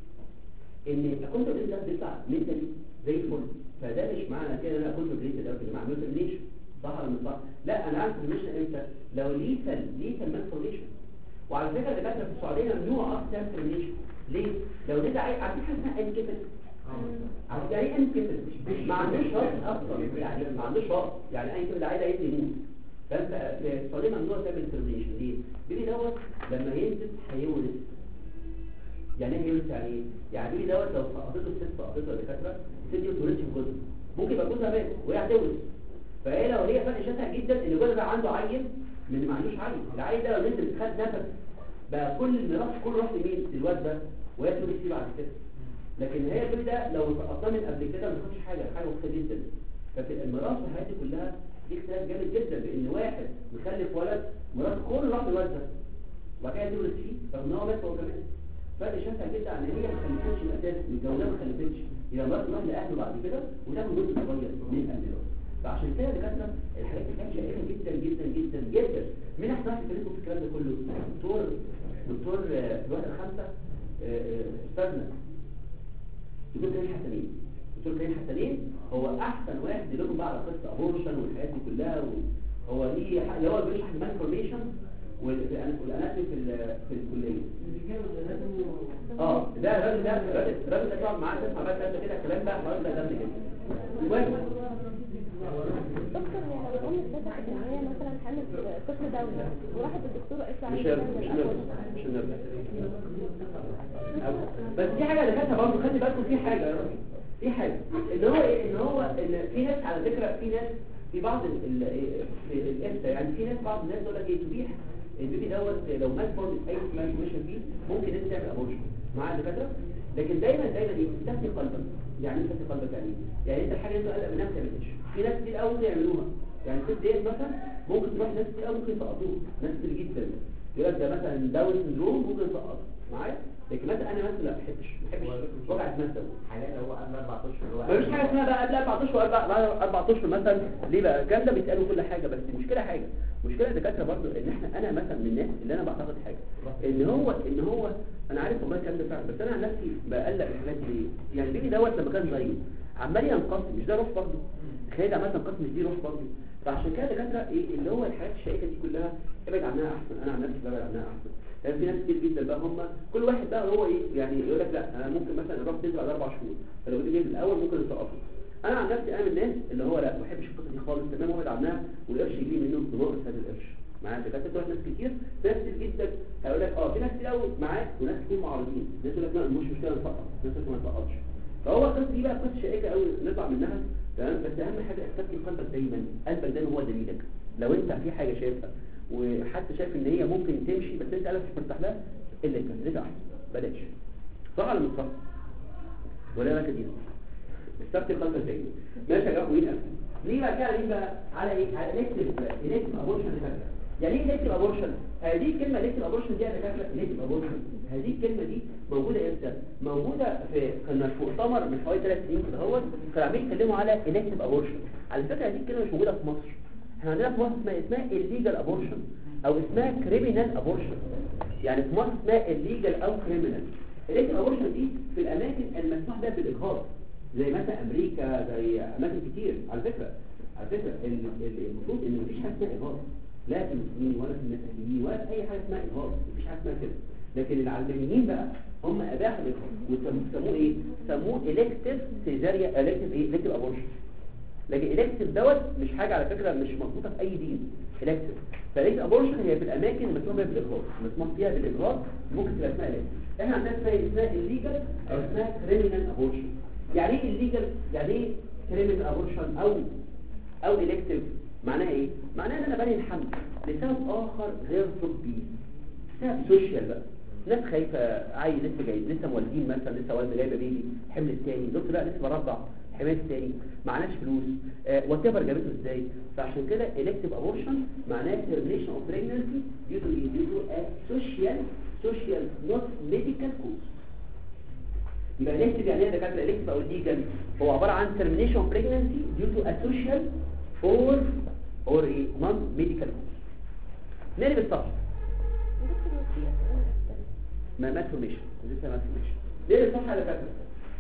ان الكونتنت ده بيطلع منتلي زي الفل فده مش معنى كده ان انا كنت بريد ده يا جماعه ما تقوليش صح ولا مش صح لا انا عارف الميشن امتى لو ليثال ليثال مانفورميشن وعلى فكره الدكاتره في السعوديه ممنوع اصلا تعمل ترمينيشن ليه لو دي عايز عارفين حاجه اسمها انكفل عارف يعني ايه انكفل ما عندوش رأس اصلا يعني ما عندوش رأس يعني اي كده عايز عايز يموت فانت في السعوديه ممنوع تعمل ترمينيشن ليه بيبي دوت لما ينزل هيولد يعني ايه هيولد يعني ايه يعني بيبي دوت لو سقطته الست سقطته الدكاتره الست دي اتولدش في جزء ممكن يبقى جوزها مات وهي هتولد فهي لو هي فرق شاسع جدا ان جوزها عنده عيل من ما عندوش عيل العيل ده لو نزل خد نفس بقى كل الميراث كله راح لمين للواد ده وهي تولد فيه بعد كده لكن هي البيبي ده لو سقطناه من قبل كده ما تاخدش حاجه حاجه بسيطه جدا ففي الميراث في حياتي كلها في اختلاف جامد جدا بان واحد مخلف ولد ميراث كله راح للواد ده وبعد كده تولد فيه رغم ان هو مات هو كمان فرق شاسع جدا عن هي ما خلفتش من الاساس متجوزه ما خلفتش يبقى ميراث تروح لاهله بعد كده وتاخد جزء صغير من الميراث فعشان كده دكاتره الحاجات دي كانت شائكه جدا جدا جدا جدا مين احسن واحد يكلمكم في الكلام ده كله دكتور دكتور آه، في الوقت الخامسه آه، آه، استاذنا دكتور كريم حسنين دكتور كريم حسنين هو احسن واحد يدلكم بقى على قصه ابورشن والحاجات دي كلها وهو ليه ح- اللي هو بيشرح المانفورميشن والاناتومي في ال- في الكليه اه ده الراجل ده الراجل الراجل ده تقعد معاه تسمع بقى كلام كده كلام بقى الراجل ده جامد جدا المهم دكتور هي لو الام اكتشفت ان هي مثلا حامل في طفل دولي وراحت الدكتور قالت لها مش عايزة هيرضى مش تعمل هنرضى أبورشن. مش هنرضى بس في حاجه دكاتره برضه خلي بالكم في حاجه يا راجل في حاجه ان هو ايه ان هو ان في ناس على فكره في ناس في بعض ال- ال- في الإفتاء يعني في ناس بعض الناس تقول لك ايه تبيح البيبي دوت لو مات فورم اي مانيبيوليشن فيه ممكن انت تعمل ابورشن مع الدكاتره لكن دايما دايما ايه تهدي قلبك يعني ايه تهدي قلبك يعني إيه؟ يعني انت الحاجه اللي انت قلق منها ما تعملهاش في ناس كتير قوي يعملوها يعني الست ديت مثلا ممكن تروح ناس كتير قوي ممكن يسقطوها ناس كتير جدا يقول لك ده مثلا داون سندروم ممكن يسقط معايا لكن مثلا انا مثلا لا ما بحبش ما بحبش وجع دماغ ده حاليا هو قبل اربع اشهر اللي هو مفيش حاجه اسمها بقى قبل اربع اشهر وقبل بعد اربع اشهر مثلا ليه بقى الكلام ده بيتقالوا كل حاجه بس المشكله حاجه المشكله يا دكاتره برضو ان احنا انا مثلا من الناس اللي انا بعتقد حاجه ان هو ان هو انا عارف والله الكلام ده فعلا بس انا عن نفسي بقلق الحاجات دي ليه يعني البيبي دوت لما كان زيه عمال ينقسم مش ده روح برضه تخيل عمال تنقسم مش دي روح برضه فعشان كده دكاتره ايه اللي هو الحاجات الشائكه دي كلها ابعد عنها احسن انا عن نفسي ببعد عنها احسن يعني في ناس كتير جدا بقى هم كل واحد بقى هو ايه يعني يقول لك لا انا ممكن مثلا الروح تنزل بعد اربع شهور فلو دي جاي في الاول ممكن يسقطه انا عن نفسي انا من الناس اللي هو لا ما بحبش القصه دي خالص تمام وابعد عنها والقرش يجي منه بنقص هذا القرش معايا دكاتره تروح ناس كتير ناس كتير جدا هيقول لك اه في ناس كتير قوي معاك وناس كتير معارضين ناس يقول لك لا مش مشكله نسقط ناس يقول لك ما نسقطش فهو القصه دي بقى قصه شائكه قوي نطلع منها تمام بس اهم حاجه استثني قلبك دايما قلبك دايما هو دليلك لو انت في حاجه شايفها وحتى شايف ان هي ممكن تمشي بس انت قلبك مش مرتاح لها الا كده ليه احسن بلاش صح ولا مش صح ولا لك دي استثني قلبك دايما ماشي يا جماعه وين أحسن؟ ليه بقى كده ليه بقى على ايه على الكتف الكتف ابورشن دكاتره يعني ايه الكتف ابورشن هذه الكلمه الكتف ابورشن دي يا دكاتره الكتف ابورشن هذه الكلمه دي موجوده امتى موجوده في كنا في مؤتمر من حوالي ثلاث سنين كده اهوت كانوا عاملين يتكلموا على الكتف ابورشن على فكره هذه الكلمه مش موجوده في مصر احنا عندنا في مصر اسمها اسمها الليجال ابورشن او اسمها كريمينال ابورشن يعني في مصر اسمها الليجال او كريمينال الكتف ابورشن دي في الاماكن المسموح بها بالاجهاض زي مثلا امريكا زي اماكن كتير على فكره على فكره ال- ال- المفروض ان مفيش حاجه اسمها اجهاض لا في المسلمين ولا في المسيحيين ولا في اي حاجه اسمها اجهاض مفيش حاجه اسمها كده لكن العلمانيين بقى هم اباحوا الاجهاض وسموه ايه سموه الكتيف سيزاريا الكتيف ايه الكتيف ابورشن لكن الكتيف دوت مش حاجه على فكره مش مربوطه في اي دين الكتيف فالكتيف ابورشن هي في الاماكن المسموح بها بالاجهاض مسموح فيها بالاجهاض ممكن تبقى اسمها الكتيف احنا عندنا اسمها اسمها الليجل او اسمها كريمينال ابورشن يعني ايه الليجل يعني ايه كريمينال ابورشن او او الكتيف معناها ايه معناها ان انا بني الحمل لسبب اخر غير طبي سبب سوشيال بقى ناس خايفه عيل لسه جاي لسه مولدين مثلا لسه والده جايبه بيبي الحمل الثاني دكتور لا لسه برضع الحمل الثاني معناش فلوس وات ايفر جابته ازاي فعشان كده elective abortion معناه termination of pregnancy due to due to a social social not medical cause يبقى elective يعني ايه يا دكاتره elective او legal هو عباره عن termination of pregnancy due to a social or or a non medical cause نقلب الصفحه دكتور في أسئلة أكتر. ما ماتفورميشن لسه ماتفورميشن ليه الصفحه اللي فاتت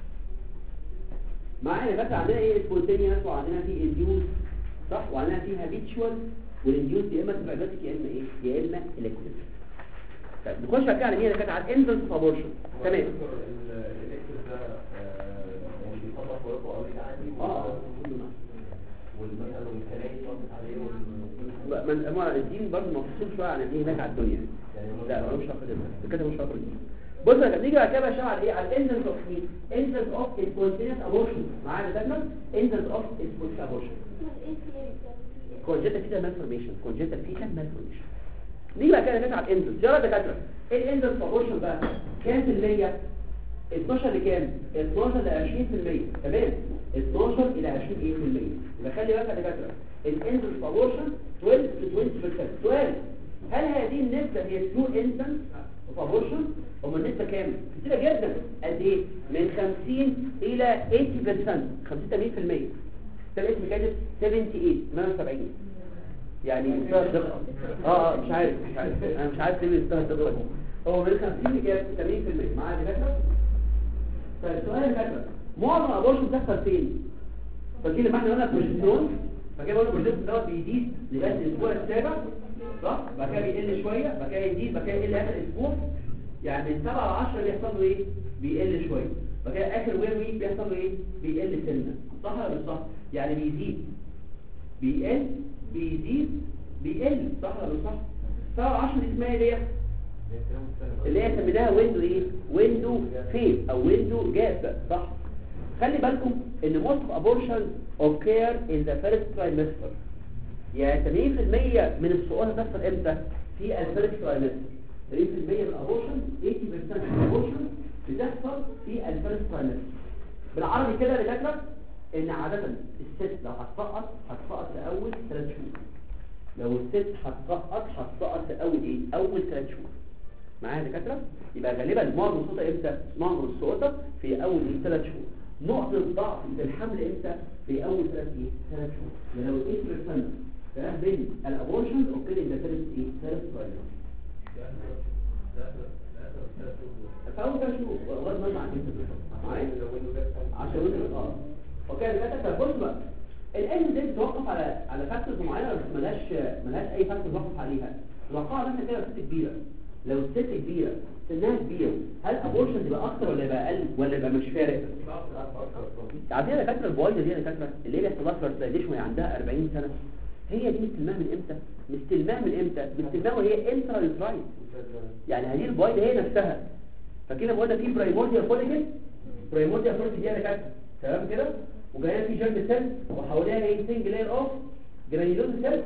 معايا بس عندنا ايه سبونتينيوس وعندنا في انديوس صح وعندنا في هابيتشوال والانديوس يا اما تبقى باسك يا اما ايه يا اما الكتريك طيب نخش بقى على مين اللي كانت على الانفنس ابورشن تمام الالكتريك ده آه، يعني بيطلع فوقه قوي عادي اه والمثلا والكنائس ردت عليه وال- بقى- من أما الدين برضه مفصول شويه عن الايه هناك على الدنيا لا ملوش علاقه بالدين كده ملوش علاقه بالدين بص يا جماعه نيجي بعد كده بقى شغال على ايه على الانزنس اوف مين انزنس اوف سبونتينيوس ابورشن معايا ده انزنس اوف سبونتينيوس ابورشن اسمها ايه في كونجنتال فيتال مالفورميشن كونجنتال فيتال مالفورميشن نيجي بقى كده نرجع على الانزل يلا دكاتره ايه الانزل بروبورشن بقى كام في المية 12 لكام 12 ل 20% تمام 12 الى 20 ايه في المية يبقى خلي بالك يا دكاتره الانزل بروبورشن 12 to 20% سؤال هل هذه النسبة هي ترو انزل بروبورشن هم النسبة كام كتيرة جدا قد ايه من 50 الى 80% 50 80% ده الاسم كاتب 78 78 يعني اسمها الدقة اه اه مش عارف مش عارف انا مش عارف ليه اسمها الدقة دي هو من 50 لكام 80% معايا دكاترة فالسؤال يا دكاترة معظم الابورشن بتحصل فين فاكرين لما احنا قلنا البروجسترون فكده قلنا البروجسترون دوت بيزيد لغايه الاسبوع السابع صح بعد كده بيقل شويه بعد كده يزيد بعد كده يقل اخر اسبوع يعني من 7 ل 10 بيحصل له ايه بيقل شويه بعد كده اخر وير ويك بيحصل له ايه بيقل سنه صح ولا مش صح يعني بيزيد بيقل بيزيد بيقل صح ولا مش صح 7 ل 10 دي اسمها ايه ديت اللي هي سميناها ويندو ايه ويندو فيل او ويندو جاب صح خلي بالكم ان most of abortion occur in the first trimester يعني 80% من السؤال بتحصل امتى في الفيرست ترايمستر 3% من الابورشن 80% من الابورشن بتحصل في الفيرست ترايمستر بالعربي كده يا دكاتره ان عاده الست لو هتسقط هتسقط في اول 3 شهور لو الست هتسقط هتسقط في اول ايه اول 3 شهور معايا يا دكاتره يبقى غالبا معظم السقوط امتى معظم السقوط في اول ايه 3 شهور نقطه ضعف في الحمل امتى في اول 3 ايه 3 شهور يعني لو 8% كلام بين الابورشن اوكي ده ثالث ايه ثالث ترايمستر فاول 3 شهور لغايه ما مع معايا عشان انت اه اوكي يا دكاتره طب بص بقى الان دي بتوقف على على فاكتورز معينه بس ملهاش ملهاش اي فاكتور توقف عليها توقعها مثلا كده ست كبيره لو الست كبيره سنها كبيره هل ابورشن تبقى اكتر ولا يبقى اقل ولا يبقى مش فارق عارفين يا دكاتره البويضه دي يا دكاتره اللي هي بيحصل لها فرتلايزيشن وهي عندها 40 سنه هي دي مستلماها من امتى مستلماها من امتى مستلماها وهي انترا يوترايت يعني هذه البويضه هي نفسها فكده بقولنا في برايمورديال فوليكل برايمورديال فوليكل دي يا دكاتره تمام كده وجايه في جيرم سيل وحواليها ايه سنجل لاير اوف جرانيولوز سيل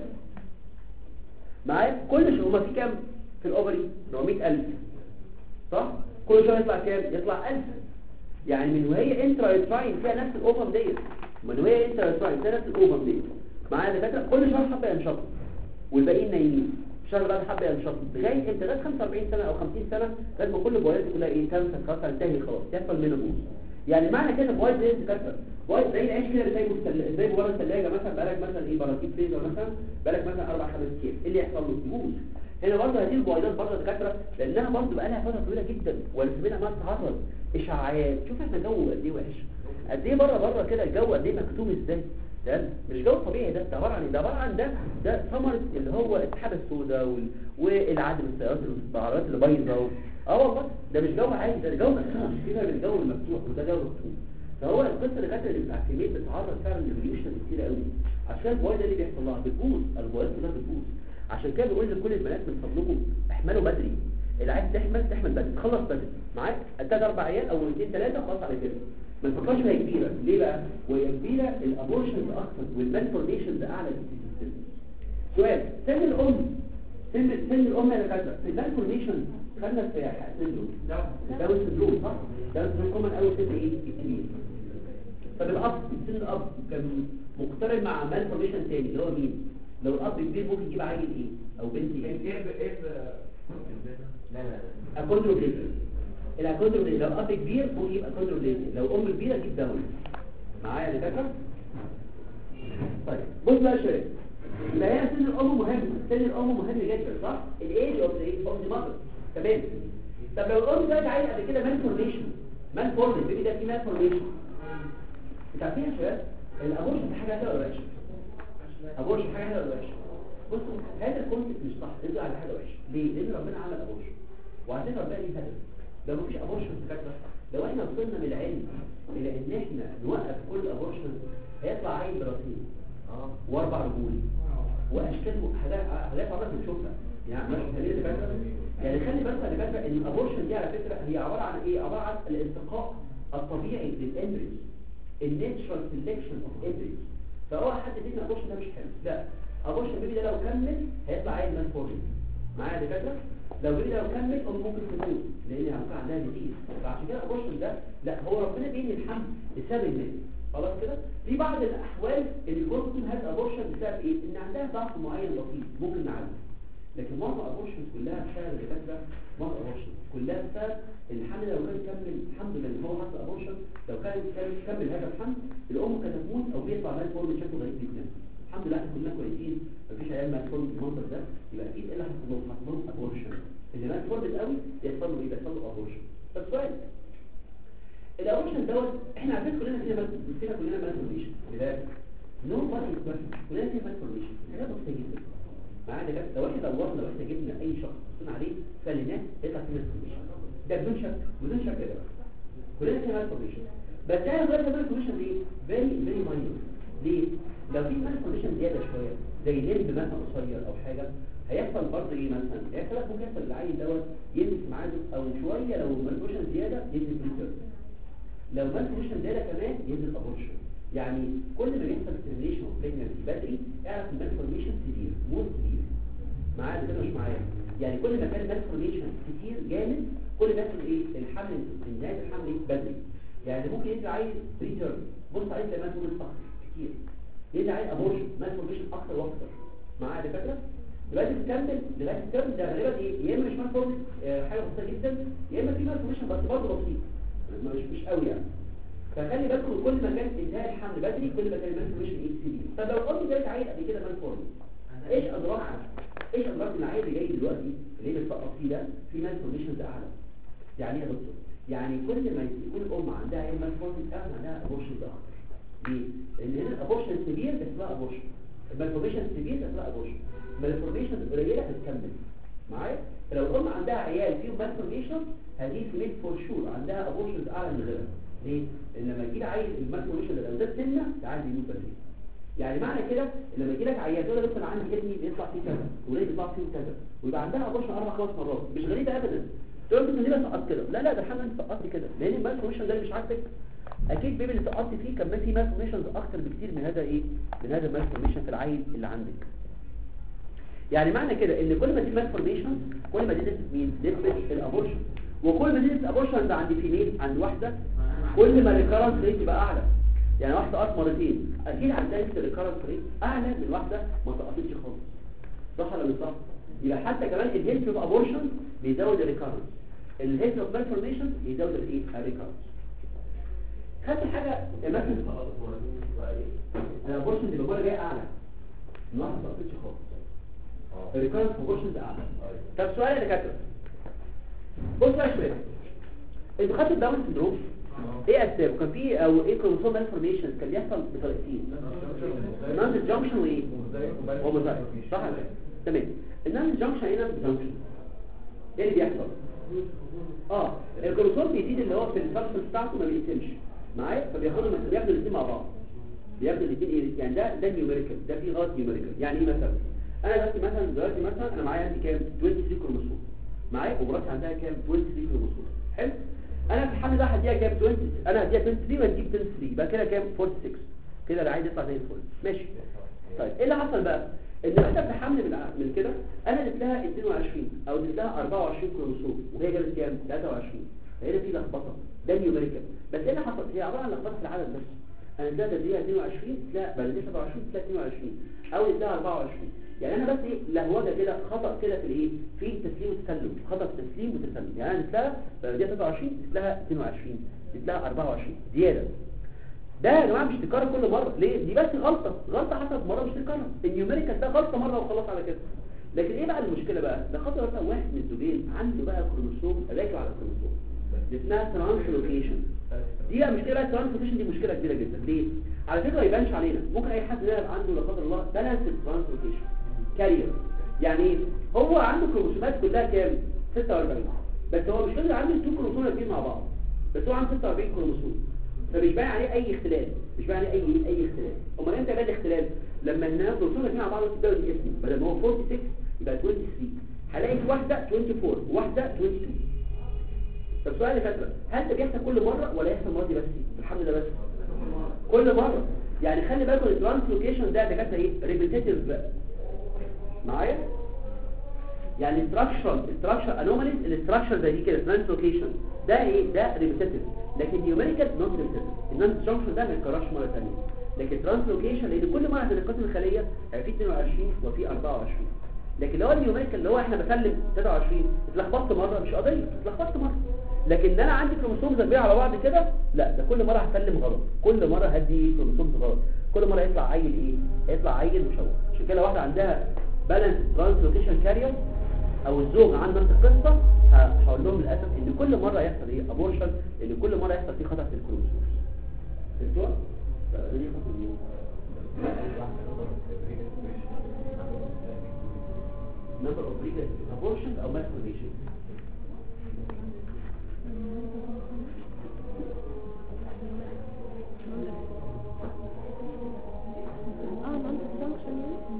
معايا كل شيء هما في كام في الاوفري 400000 صح كل شويه يطلع كام يطلع 1000 يعني من وهي انترا يوتراين فيها نفس الاوفر ديت من وهي انترا يوتراين فيها نفس الاوفر ديت معايا دكاتره كل شهر حبه ينشط والباقيين نايمين الشهر بعد حبه ينشط لغايه انت لغايه 45 سنه او 50 سنه لغايه ما كل بويضه كلها ايه تنفذ خلاص تنتهي خلاص يحصل منوبوز يعني معنى كده بويض زي الدكاتره بويض زي العيش كده زي مستل... زي بره الثلاجه مثلا بقالك مثلا ايه براكيب فريزر مثلا بقالك مثلا اربع خمس ايام ايه اللي يحصل له يموت هنا برضه هذه البويضات برضه دكاتره لانها برضه بقى لها فتره طويله جدا والسمين عمال تتعرض اشعاعات شوف احنا جو قد ايه وحش قد ايه بره بره كده الجو قد ايه مكتوم ازاي ده مش جو طبيعي ده ده عباره عن ده عباره عن ده ده ثمره اللي هو السحابه السوداء وال... والعدم السيارات العربيات اللي بايظه و... اه والله ده مش جو عادي ده جو مفتوح كده من الجو المفتوح وده جو مفتوح فهو القصه اللي كانت اللي بتاع الكميه بتتعرض فعلا للريوشن كتير قوي عشان البويضه اللي بيحصل لها بتبوظ البويضه كلها بتبوظ عشان كده بيقول لكل البنات من فضلكم احملوا بدري اللي عايز تحمل تحمل بدري تخلص بدري معاك ثلاث اربع عيال او اثنين ثلاثه خلاص على كده ما تفكرش وهي كبيره ليه بقى وهي كبيره الابورشنز اكتر والمالفورميشنز اعلى بكتير في السن سؤال سن الام سن سن الام يا دكاتره في المالفورميشن خدنا في سندروم داون سندروم صح داون سندروم كومن قوي سن ايه الكبير طب الاب سن الاب كان مقترن مع مالفورميشن تاني اللي هو مين لو الاب كبير ممكن يجيب عيل ايه او بنت ايه لا لا اكوندروبليزم الاكوندروبليزم لو اب كبير ممكن يبقى اكوندروبليزم لو ام كبيره تجيب داون معايا يا دكاتره طيب بص بقى يا شباب يبقى هنا سن الام مهم سن الام مهم جدا صح الايج اوف ذا اوف ذا ماذر تمام طب لو الام ده عايز قبل كده مان فورميشن مان فورميشن بيبي ده في مان فورميشن انت عارفين يا شباب الابورشن دي حاجه حلوه ولا وحشه ابورشن حاجه حلوه ولا وحشه بصوا هذا الكونسيبت مش صح تدل على حاجه وحشه ليه لان ربنا عمل ابورشن وعندنا ربنا ليه هدف لو مفيش ابورشن فكره لو احنا وصلنا من العلم الى ان احنا نوقف كل ابورشن هيطلع عيل براسين اه واربع رجول واشكال حاجات عمرك بتشوفها يعني مش خلينا دكاتره يعني خلي بالك يا دكاتره ان الابورشن دي على فكره هي عباره عن ايه عباره عن الالتقاء الطبيعي للامبريز الناتشرال سيلكشن اوف امبريز فهو حد فينا الابورشن ده مش حلو لا ابورشن بيبي ده لو كمل هيطلع عيل مان فورمي معايا يا دكاتره لو بيبي لو كمل ام ممكن تموت لان هيبقى عندها ديزيز فعشان كده الابورشن ده لا هو ربنا بينهي الحمل بسبب الميل خلاص كده في بعض الاحوال اللي ممكن هذا ابورشن بسبب ايه ان عندها ضعف معين بسيط ممكن نعالجه لكن معظم الابورشن كلها بسبب الدكاتره معظم الابورشن كلها بسبب الحمل لو كان كمل الحمد لله ان هو حصل ابورشن لو كان كان كمل هذا الحمل الام كانت هتموت او بيطلع مال فورم بشكل غريب جدا الحمد لله احنا كلنا كويسين مفيش عيال مال فورم بالمنظر ده يبقى اكيد ايه اللي حصل لهم حصل لهم ابورشن اللي مال فورم قوي يحصل له ايه بيحصل له ابورشن طب سؤال الابورشن دوت احنا عارفين كلنا فينا مال فينا كلنا مال فورميشن لذلك نو بادي كلنا فينا مال فورميشن حاجات بسيطه جدا معانا كده لو احنا دورنا لو احنا جبنا اي شخص بصينا عليه خليناه يطلع فيه مالفورميشن ده بدون شك بدون شك يا جماعه كلنا فينا مالفورميشن بس انا غير المالفورميشن دي فيري فيري ماينور ليه لو في مالفورميشن زياده شويه زي لمب مثلا قصير او حاجه هيحصل برضه ايه مثلا هيحصل لك ممكن يحصل العيل دوت يلبس معاه او شويه لو مالفورميشن زياده ينزل بريتيرن لو مالفورميشن زياده كمان ينزل ابورشن يعني كل ما بيحصل ستيميليشن اوف بريجنسي بدري اعرف ان المالفورميشن سيفير مور سيفير معايا ده مش معايا يعني كل ما كان مالفورميشن كتير جامد كل ما كان ايه الحمل نهايه الحمل ايه بدري يعني ممكن يطلع عيل بريتيرم بص عليه تلاقي مالفورميشن اكتر كتير يطلع عيل ابورشن مالفورميشن اكتر واكتر معايا يا دكاتره دلوقتي تكمل لغايه الترم ده غالبا ايه يا اما مش مالفورميشن آه، حاجه بسيطه جدا يا اما في مالفورميشن بس برضه بسيط مش مش قوي يعني فخلي بالكم كل ما كان انتهاء الحمل بدري كل ما كان المالفورميشن ايه سي طب لو قلت جالك عيل قبل كده مالفورميشن ايش اضرارها ايش اضرار العيل اللي جاي دلوقتي اللي هي بتسقط فيه ده في مالفورميشنز اعلى يعني ايه يا دكتور يعني كل ما يكون الام عندها ايه مالفورميشن اعلى عندها ابورشن اكتر ليه لان هنا الابورشن سيفير اسمها ابورشن المالفورميشن سيفير اسمها ابورشن المالفورميشن قليله بتكمل معايا فلو الام عندها عيال فيهم مالفورميشن هذه فيميل فور شور عندها ابورشنز اعلى من غيرها ليه لان لما يجي عيل المالفورميشن ده لو زاد سنه ده عايز يموت بدري يعني معنى كده لما يجي لك عيال تقول لك انا عندي ابني بيطلع فيه كذا وليه بيطلع فيه كذا ويبقى عندها ابورشن اربع خمس مرات مش غريبه ابدا تقول له ليه سقطت كده لا لا ده الحمد لله سقطت كده لان المالفورميشن ده اللي مش عاجبك اكيد بيبي اللي سقطت فيه كان في مالفورميشنز اكتر بكتير من هذا ايه من هذا المالفورميشن في العيل اللي عندك يعني معنى كده ان كل ما في مالفورميشن كل ما زادت مين نسبه الابورشن وكل ما زادت الابورشن ده عند فيميل عند واحده كل ما الريكارنس ريت يبقى اعلى يعني واحده قط مرتين اكيد عندها نسبه الريكارنس ريت اعلى من واحده ما سقطتش خالص صح ولا مش صح يبقى حتى كمان الهيلث اوف ابورشن بيزود الريكارنس الهيلث اوف مالفورميشن بيزود الايه الريكارنس خدت حاجه مثلا الابورشن اللي بقولها جايه اعلى من واحده ما سقطتش خالص الريكارنس ابورشن ده اعلى طب سؤال يا دكاتره بص بقى يا شباب انتوا خدتوا الداون سندروم ايه اسبابه كان في او ايه كروموسوم مالفورميشن كان بيحصل بطريقتين نانز جانكشن وايه هوموزايت صح ولا لا؟ تمام النانز جانكشن هنا جانكشن ايه اللي بيحصل اه الكروموسوم بيزيد اللي هو في الفانكشن بتاعته ما بيقسمش معايا فبياخدوا بياخدوا الاثنين مع بعض بياخدوا الاثنين ايه يعني ده ده نيوميريكال ده في غلط نيوميريكال يعني ايه مثلا انا دلوقتي مثلا دلوقتي مثلا انا معايا عندي كام 23 كروموسوم معايا ومراتي عندها كام 23 كروموسوم حلو انا في الحمل ده هديها كام 20 انا هديها 23 وهديك 23 يبقى كده كام 46 كده اللي عايز يطلع زي الفل ماشي طيب ايه اللي حصل بقى ان واحده في حمل من ع- من كده انا اديت لها 22 او اديت لها 24 كروموسوم وهي جابت كام 23 فهنا في لخبطه ده نيوميريكال بس ايه اللي حصل هي عباره عن لخبطه في العدد بس انا اديتها تديها 22 لا بل اديتها 27 لا 22 او اديتها 24 يعني انا بس ايه لهوجه كده خطا كده في الايه في التسليم والتسلم خطا في التسليم والتسلم يعني انا اديت لها بديها 23 اديت لها 22 اديت لها 24 زياده ده يا جماعه مش تكرر كل مره ليه دي بس غلطه غلطه حصلت مره مش تكرر النيوميريكال ده غلطه مره وخلاص على كده لكن ايه بقى المشكله بقى ده خاطر مثلا واحد من الزوجين عنده بقى كروموسوم راكب على كروموسوم دي اسمها ترانسلوكيشن دي بقى مشكله بقى الترانسلوكيشن دي مشكله كبيره جدا ليه على فكره ما يبانش علينا ممكن اي حد يبقى عنده لا قدر الله بالانس ترانسلوكيشن كارير يعني ايه هو عنده كروموسومات كلها كام 46 بس هو مش قادر عنده تو كروموسوم الاثنين مع بعض بس هو عنده 46 كروموسوم فمش باين عليه اي اختلاف مش باين عليه اي اي اختلاف امال امتى يبان الاختلاف لما الناس كروموسوم الاثنين مع بعض تبداوا اسمه بدل ما هو 46 يبقى 23 هلاقي في واحده 24 وواحده 22 طب سؤال يا فاتره هل ده بيحصل كل مره ولا يحصل المره دي بس الحمد لله بس كل مره يعني خلي بالكم الترانسلوكيشن ده ده كانت ايه ريبيتيتيف معايا يعني structural structural anomalies الاستراكشر زي دي كده ترانسلوكيشن ده ايه ده ريبيتيتيف لكن نيوميريكال نوت ريبيتيتيف النون جانكشن ده ما يتكررش مره ثانيه لكن ترانسلوكيشن لان كل مره هتنقسم الخليه هيبقى في 22 وفي 24 لكن لو النيوميريكال اللي هو احنا بسلم 23 اتلخبطت مره مش قضيه اتلخبطت مره لكن ده انا عندي كروموسوم زبيه على بعض كده لا ده كل مره هسلم غلط كل مره هدي كروموسوم غلط كل مره يطلع عيل ايه هيطلع عيل مشوه عشان كده لو واحده عندها بالانس ترانسلوكيشن كارير او الزوج عنده نفس القصه ه- هقول لهم للاسف ان كل مره يحصل ايه ابورشن ان كل مره يحصل فيه خطا في الكروموسوم فهمتوا فدي خطأ مين؟ number of previous abortions او malformation اه ما عندك function يعني؟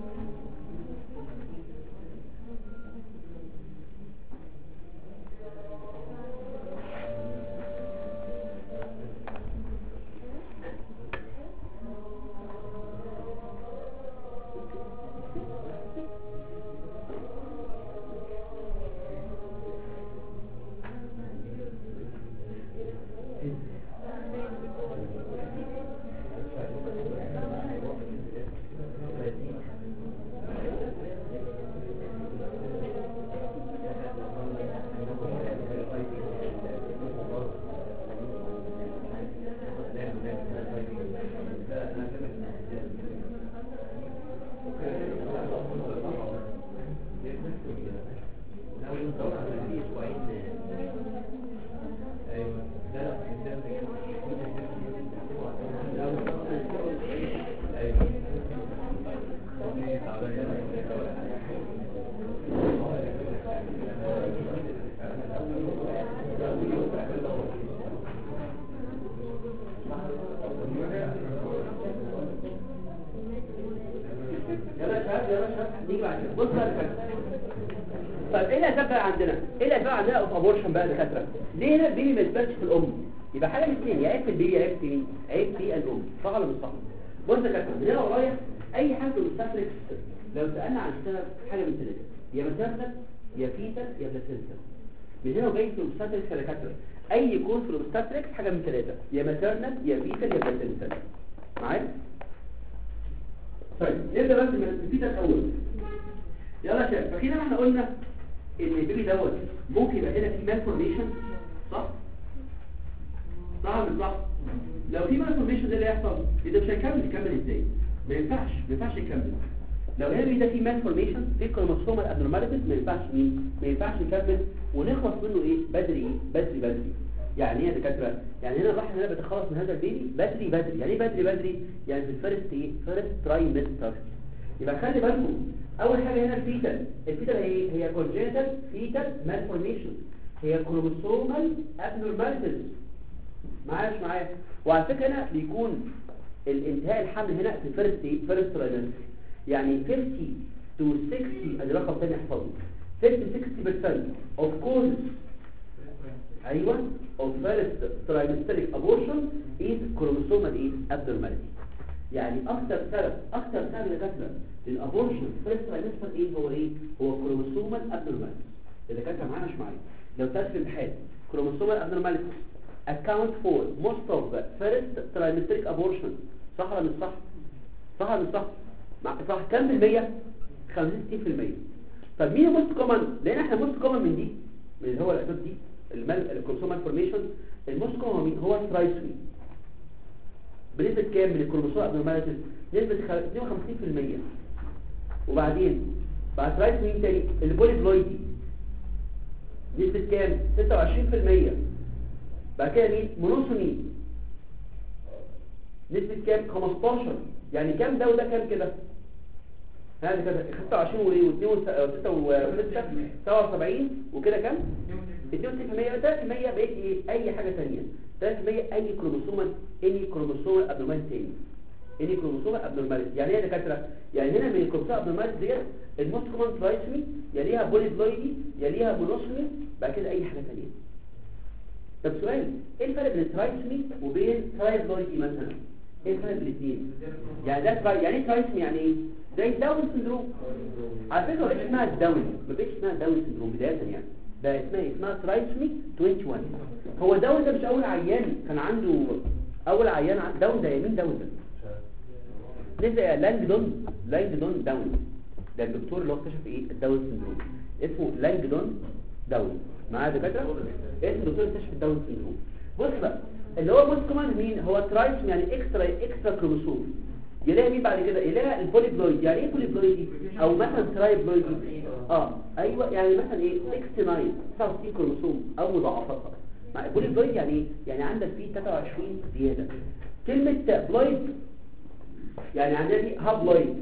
بص بقى يا دكاترة. طيب ايه الاسباب بقى عندنا ايه الاسباب عندنا اوف ابورشن بقى يا دكاتره ليه هنا البيبي ما يثبتش في الام يبقى حاجه من اثنين يا عيب في البيبي يا عيب في مين عيب في الام صح ولا مش صح بص يا دكاتره من هنا ورايا اي حاجه مستفلكس لو سالنا عن سبب حاجه من ثلاثه يا مستفلك يا فيتا يا بلاسنتا من هنا وجاي في المستفلكس يا دكاتره اي كون في المستفلكس حاجه من ثلاثه يا ماترنال يا فيتا يا بلاسنتا معايا طيب نبدا بس من الفيتا الاول يلا يا شباب فكده احنا قلنا ان البيبي دوت ممكن يبقى هنا في مالفورميشن صح صح ولا مش صح لو في مالفورميشن ده اللي هيحصل ده مش هيكمل يكمل ازاي ما ينفعش ما ينفعش يكمل لو هنا البيبي ده في مالفورميشن في كروموسومال ابنورماليتيز ما ينفعش مين ما ينفعش يكمل ونخلص منه ايه بدري ايه بدري بدري يعني ايه يا دكاتره يعني هنا الواحد هنا بيتخلص من هذا البيبي بدري بدري يعني ايه بدري بدري يعني في الفيرست ايه فيرست ترايمستر يبقى خلي بالكم اول حاجه هنا الفيتال الفيتال هي ايه هي congenital fetal malformation هي كروموسومال abnormalities معايا مش معايا وعلى فكره هنا بيكون الانتهاء الحمل هنا في فيرست ايه فيرست ترايمستر يعني 50 to 60 ادي رقم تاني احفظه 50 60% of causes ايوه of first trimesteric abortion is chromosomal ايه abnormality يعني اكتر سبب اكتر سبب لكثره للابورشن فيرست ترايمستر ايه هو ايه هو كروموسومال ابنورماليتي اللي كانت معانا مش معايا لو تاخد في الامتحان كروموسومال ابنورماليتي account for most of the first trimesteric abortion صح ولا مش صح صح ولا مش صح مع- صح كام بالمية 65% طب مين الموست كومن لان احنا موست كومن من دي من اللي هو الاسباب دي المال الكروموسومال فورميشن الموست كومن مين هو الترايسومي بنسبة كام من الكروموسوم abnormalities نسبة خ- 52% وبعدين بعد رايت مين تاني البوليبلويدي نسبة كام 26% بعد كده مين مونوسومي نسبة كام 15 يعني كام ده وده كام كده هذا كده 25 و2 و6 و6 77 وكده كام 92% 3% بقيت ايه اي حاجة تانية 3% اي كروموسومال اني كروموسومال ابنورمال تاني اني كروموسومال ابنورمال يعني ايه يا دكاتره يعني هنا من الكروموسومال ابنورمال ديت الموست كومن ترايسمي يليها بوليبلويدي يليها مونوسومي بعد كده اي حاجة تانية طب سؤال ايه الفرق بين الترايسمي وبين ترايبلويدي مثلا ايه الفرق بين الاثنين يعني ده تراي... يعني ايه ترايسمي يعني ايه زي الداون سندروم على فكره ما بقتش اسمها الداون ما بقتش اسمها داون سندروم بدايه يعني بقى اسمها إيه؟ اسمها ترايسمي 21 هو داون ده مش اول عيان كان عنده اول عيان عن- داون ده مين داون ده نبدا لانجدون لانجدون داون ده الدكتور اللي هو اكتشف ايه الداون سندروم اسمه لانجدون داون معاه دكاتره اسم الدكتور اللي اكتشف الداون سندروم بص بقى اللي هو موست كومن مين هو ترايسم يعني اكسترا اكسترا كروموسوم يلاقي مين بعد كده يلاقي البوليبلويد يعني ايه بوليبلويدي او مثلا ترايبلويدي اه ايوه يعني مثلا ايه 69 69 كروموسوم او مضاعفاتها مع البوليبلويد يعني ايه يعني عندك فيه 23 زياده كلمه بلويد يعني عندنا دي هابلويد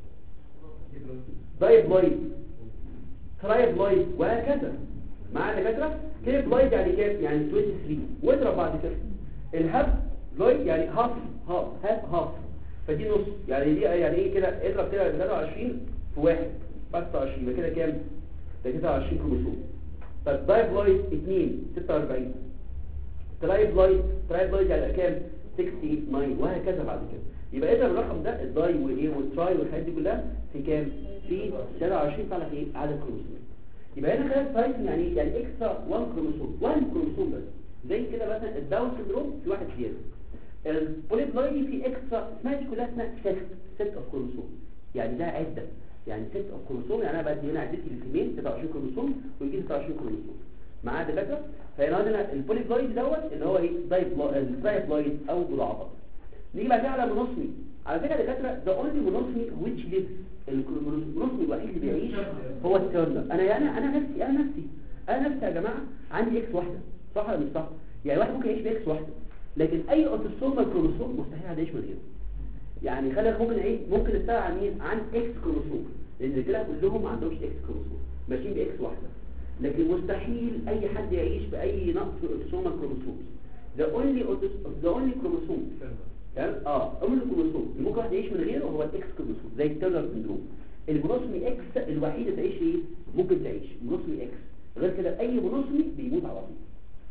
دايبلويد ترايبلويد وهكذا معانا دكاتره كلمه بلويد يعني كام يعني 23 واضرب بعد كده الهاب بلويد يعني هاف هاف هاف هاف فدي نص يعني دي يعني ايه كده اضرب كده 23 في واحد 26 يبقى كده كام ده كده 20 كروموسوم طب دايبلويد 2 46 ترايبلويد ترايبلويد يعني كام 69 وهكذا بعد كده يبقى اذا الرقم ده الداي والايه والتراي والحاجات دي كلها في كام في 23 طلع ايه عدد كروموسوم يبقى هنا خلاص ترايس يعني ايه يعني اكسترا 1 كروموسوم 1 كروموسوم بس زي كده مثلا الداون سندروم في واحد زياده البوليبلويدي في اكسترا اسمها دي كلها اسمها سيت سيت اوف كروموسوم يعني ده عده يعني سيت اوف كروموسوم يعني انا بدي هنا عدتي الاثنين 26 كروموسوم ويجي لي 26 كروموسوم معاه دكاتره فهنا عندنا البوليبلويد دوت اللي هو ايه دايبلويد او مضاعفات نيجي بعد كده على مونوسمي على فكره دكاتره ده اونلي مونوسمي which lives المونوسمي الوحيد اللي بيعيش هو التيرنر انا يعني انا نفسي انا نفسي انا نفسي يا جماعه عندي اكس واحده صح ولا مش صح يعني واحد ممكن يعيش باكس واحده لكن اي اوتوسومال كروموسوم مستحيل حد يعيش من غيره يعني خلي بالك ممكن ايه ممكن نستغنى عن مين عن اكس كروموسوم لان الرجاله كلهم ما عندهمش اكس كروموسوم ماشيين باكس واحده لكن مستحيل اي حد يعيش باي نقص في اوتوسومال كروموسوم the only autos- the only chromosome تمام اه اول كروموسوم اللي ممكن واحد يعيش من غيره هو الاكس كروموسوم زي التيرنر سندروم المونوسومي اكس الوحيده تعيش ايه ممكن تعيش مونوسومي اكس غير كده اي مونوسومي بيموت على طول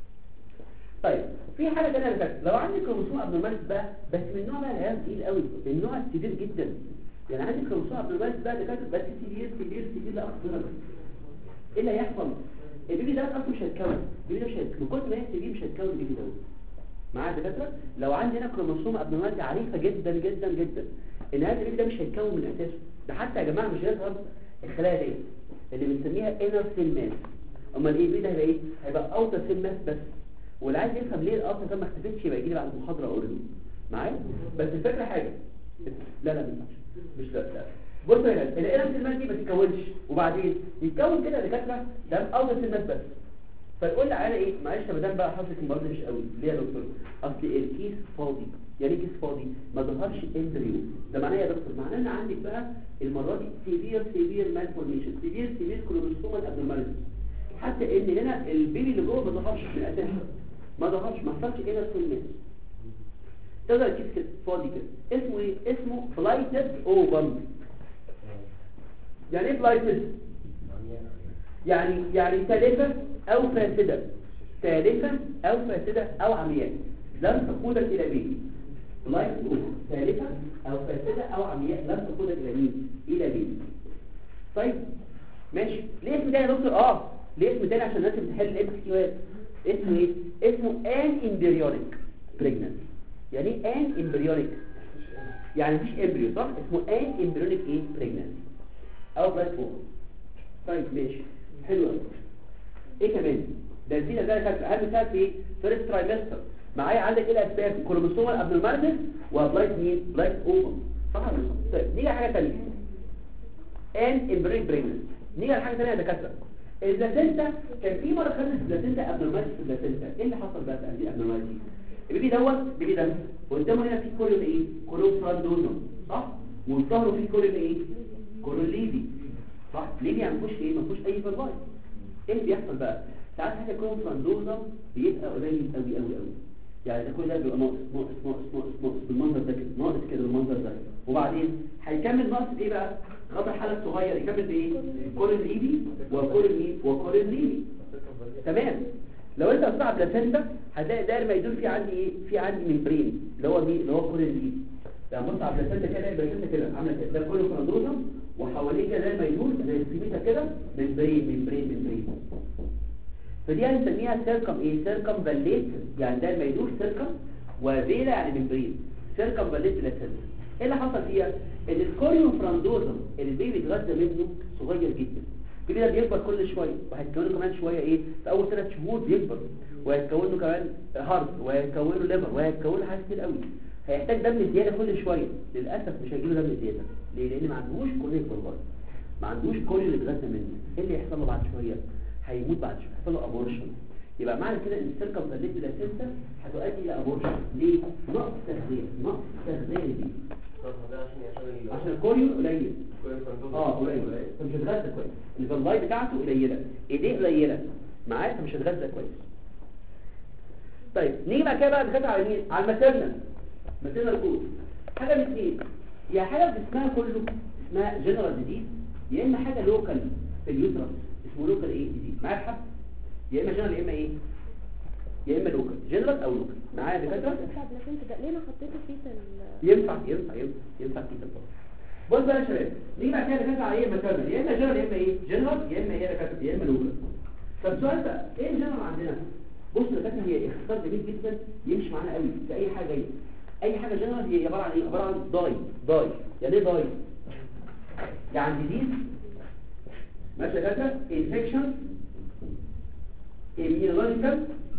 طيب في حاجه ثانيه انا فاكر لو عندي كروموسوم ابنورماليز بقى بس من نوع بقى العيال تقيل قوي من نوع كبير جدا يعني عندي كروموسوم ابنورماليز بقى ده كاتب بس سيفير سيفير سيفير لا اكتر ايه اللي هيحصل البيبي ده اصلا مش هيتكون البيبي ده مش هيتكون من كتر ما هي سيفير مش هيتكون البيبي ده معايا يا دكاتره لو عندي هنا كروموسوم ابنورماليز عنيفه جدا جدا جدا ان هذا البيبي ده مش هيتكون من اساسه ده حتى يا جماعه مش هيظهر الخلايا دي اللي بنسميها انر سيل ماس امال ايه البيبي ده هيبقى ايه هيبقى اوتر سيل ماس بس واللي عايز يفهم ليه الاوتر سيل ما اختفتش يبقى يجي لي بعد المحاضره اقول له معايا بس الفكره حاجه لا لا ما ينفعش مش لا لا بص هنا الانر سيل ماس دي ما تتكونش وبعدين يتكون كده دكاتره ده اوتر سيل ماس بس فيقول لي على ايه معلش يا مدام بقى حظك المرض مش قوي ليه يا دكتور اصل الكيس فاضي يعني ايه كيس فاضي ما ظهرش امبريو ده معناه يا دكتور معناه ان عندك بقى المره دي سيفير سيفير مالفورميشن سيفير سيفير كروموسومال ابنورماليتي حتى ان هنا البيبي اللي جوه ما ظهرش من اساسه ما ظهرش ما حصلش انر سيل تقدر الكيس كده فاضي كده اسمه ايه اسمه بلايتد اوفم يعني ايه بلايتد يعني يعني تالفة أو فاسدة تالفة أو فاسدة أو عمياء لم تقودك إلى بيت لايف تالفة أو فاسدة أو عمياء لم تقودك إلى مين إلى بيت طيب ماشي ليه اسم تاني يا دكتور اه ليه اسم تاني عشان الناس اللي بتحل الام كيو اسمه ايه اسمه ان امبريونيك بريجننسي يعني ايه ان امبريونيك يعني مفيش امبريو صح اسمه ان امبريونيك ايه بريجننسي او بلاتفورم طيب ماشي حلو قوي ايه كمان ده الزينه ده كانت اهم سبب في فيرست ترايمستر معايا عندك ايه الاسباب كروموسومال ابنورماليتيز وابلايت مين بلايت اوفر صح ولا مش صح طيب نيجي على حاجه ثانيه ان امبريك بريجننس نيجي على حاجه ثانيه يا دكاتره البلاسينتا كان في مره خدت البلاسينتا ابنورماليتيز في البلاسينتا ايه اللي حصل بقى في هذه الابنورماليتيز البيبي دوت البيبي ده قدامه هنا في كولون ايه كولون فراندوزم صح وظهره في كولون ايه كولون ليفي صح ليه ما فيهوش ايه ما فيهوش اي فيرلايز ايه اللي بيحصل بقى ساعات حاجه يكون فراندوزم بيبقى قليل قوي قوي قوي يعني ده كل ده بيبقى ناقص ناقص ناقص ناقص ناقص بالمنظر ده كده ناقص كده بالمنظر ده وبعدين هيكمل ناقص بايه بقى غطى الحاله الصغير يكمل بايه كولين ايدي وكولين مين وكولين ليبي تمام لو انت قطع بلاسنتا هتلاقي داير ما يدور في عندي ايه في عندي ممبرين اللي هو مين اللي هو كولين ليبي يعني بص على البلاسنتا كده البلاسنتا كده عامله كده ده كله فراندوزم وحواليه كده زي ما يدور زي السيميتا كده ممبرين ممبرين ممبرين فدي هنسميها سيركم ايه سيركم فاليت يعني ده ما يدور سيركم وفيلا يعني ممبرين سيركم فاليت بلاسنتا ايه اللي حصل فيها ان الكوريو فراندوزم اللي البيبي بيتغذى منه صغير جدا البيبي ده بيكبر كل شويه وهيتكون له كمان شويه ايه في اول ثلاث شهور بيكبر وهيتكون له كمان هارت وهيتكون له ليفر وهيتكون له حاجات كتير قوي هيحتاج دم زياده كل شويه للاسف مش هيجي له دم زياده ليه لان ما عندوش كوريو فراندوزم ما عندوش كوريو اللي بيتغذى منه ايه اللي يحصل له بعد شويه هيموت بعد شويه هيحصل له ابورشن يبقى معنى كده ان السيركم فاليت بلاسنتا هتؤدي الى ابورشن ليه نقص تغذيه نقص تغذيه دي عشان الكوريو قليل اه قليل فمش هتغذى كويس الفاللاي بتاعته قليله ايديه قليله معاه فمش هتغذى كويس طيب نيجي بعد كده بقى نتكلم على مين على الماتيرنال ماتيرنال كود حاجه من اثنين يا حاجه اسمها كله اسمها جنرال ديزيز يا اما حاجه لوكال في اليوترس اسمه لوكال ايه ديزيز معايا حد يا اما جنرال يا اما ايه يا اما لوكال جنرال او لوكال معايا دكاتره بتاع بلاسنت ده ليه ما حطيته فيه في ال ينفع ينفع ينفع ينفع في الفرق بص بقى يا شباب نيجي بعد كده دكاتره على ايه ماتيرنال يا اما جنرال يا اما ايه جنرال يا اما ايه يا دكاتره يا اما لوكال طب سؤال بقى ايه الجنرال عندنا بص يا دكاتره هي اختصار جميل جدا يمشي معانا قوي في اي حاجه ايه اي حاجه جنرال هي عباره عن ايه عباره عن داي داي يعني ايه داي يعني ديزيز ماشي يا دكاتره انفكشن immunological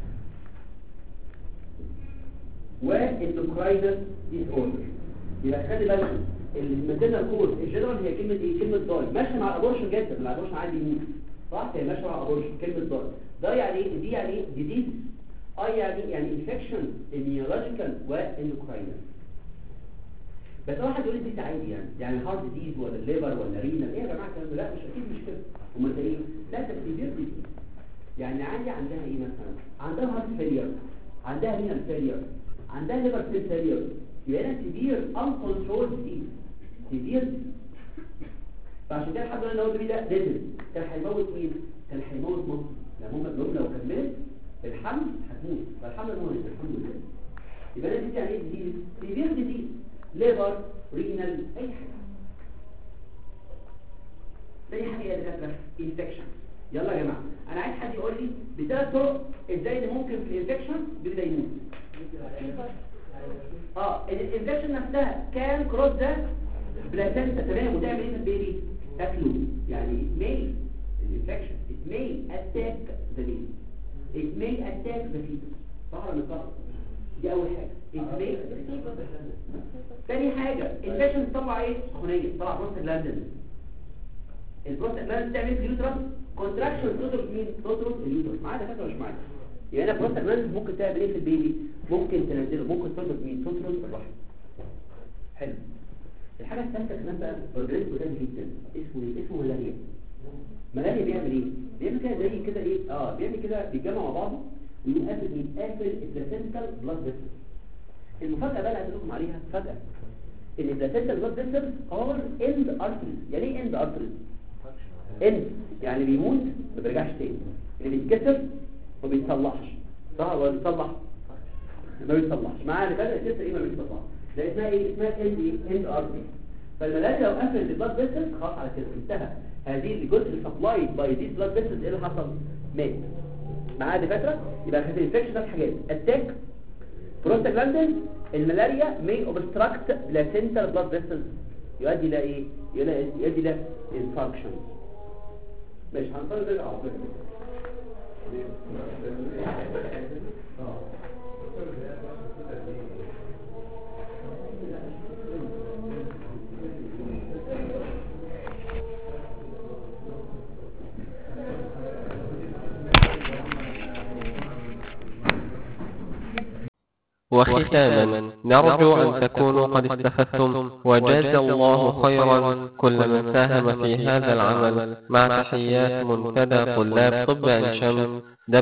واندوكراينال ديس اوردر يبقى خلي بالك الماتيرنال كوز الجنرال هي كلمه ايه كلمه داي ماشيه مع الابورشن جدا الابورشن عادي يموت صح هي ماشيه مع الابورشن كلمه داي ده يعني ايه دي يعني ايه ديزيز اه يعني يعني انفكشن immunological واندوكراينال بس واحد يقول لي دي عادي يعني يعني هارت ديزيز ولا ليفر ولا رينال ايه يا جماعه الكلام ده لا مش اكيد مش كده امال ده ايه لا ده سيفير ديزيز يعني عندي عندها ايه مثلا عندها هارت فيلير عندها رينال فيلير عندها ليفر سيل فيلير يبقى هنا سيفير ان كنترول ديزيز سيفير فعشان كده الحمد لله ان هو البيبي ده نزل كان هيموت مين كان هيموت مصر لما هم الام لو كملت الحمل هتموت فالحمل مولد الحمد لله يبقى ده دي يعني ايه ديزيز سيفير ديزيز ليبر رينال اي حاجه تاني حاجه يا دكاتره انفكشن يلا يا جماعه انا عايز حد يقول لي بثلاث طرق ازاي ان ممكن في الانفكشن بيبدا يموت اه الانفكشن نفسها كان كروس ده بلاسنتا تمام وتعمل ايه في البيبي تاكله يعني it may الانفكشن it may attack the baby it may attack the fetus صح ولا مش صح دي اول حاجه it may تاني حاجه الانفكشن تطلع ايه سخونيه طلع بروستاجلاندين البروستاجلاندين تعمل في اليوترس كونتراكشن تطرد مين تطرد اليوترس معايا ده فاكر مش معايا يعني انا بروستاجلاندين ممكن تعمل ايه في البيبي ممكن تنزله ممكن تطرد مين تطرد الرحم حلو الحاجه الثالثه كمان بقى اورجانيزم مهم جدا اسمه ايه اسمه ملاريا ملاريا بيعمل ايه بيعمل كده زي كده ايه اه بيعمل كده بيتجمع مع بعضه ويقوم قافل مين قافل البلاسنتال بلاد فيسل المفاجاه بقى اللي عايز لكم عليها فجاه ان البلاسنتال بلاد فيسل ار اند ارتريز يعني ايه اند ارتريز اند يعني بيموت ما بيرجعش تاني اللي بيتكسر ما بيتصلحش صح ولا بيتصلح ما بيتصلحش معانا كده الكسر ايه ما بيتصلحش ده اسمها ايه اسمها اند ايه اند ارتريز فالملاذ لو قفلت البلاد فيسل خلاص على كده انتهى هذه الجزء سبلايد باي دي بلاد فيسل ايه اللي حصل مات معايا دكاتره يبقى كانت الانفكشن ثلاث حاجات اتاك بروستاجلاندين الملاريا may obstruct placental blood vessels يؤدي الى ايه يؤدي يؤدي الى infarction ماشي هنصلي نرجع على فكره وختاما نرجو أن تكونوا قد استفدتم وجاز الله خيرا كل من ساهم في هذا العمل مع تحيات منتدى طلاب طب عين شمس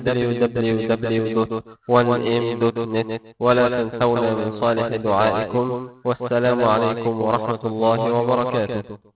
www.1m.net ولا تنسونا من صالح دعائكم والسلام عليكم ورحمة الله وبركاته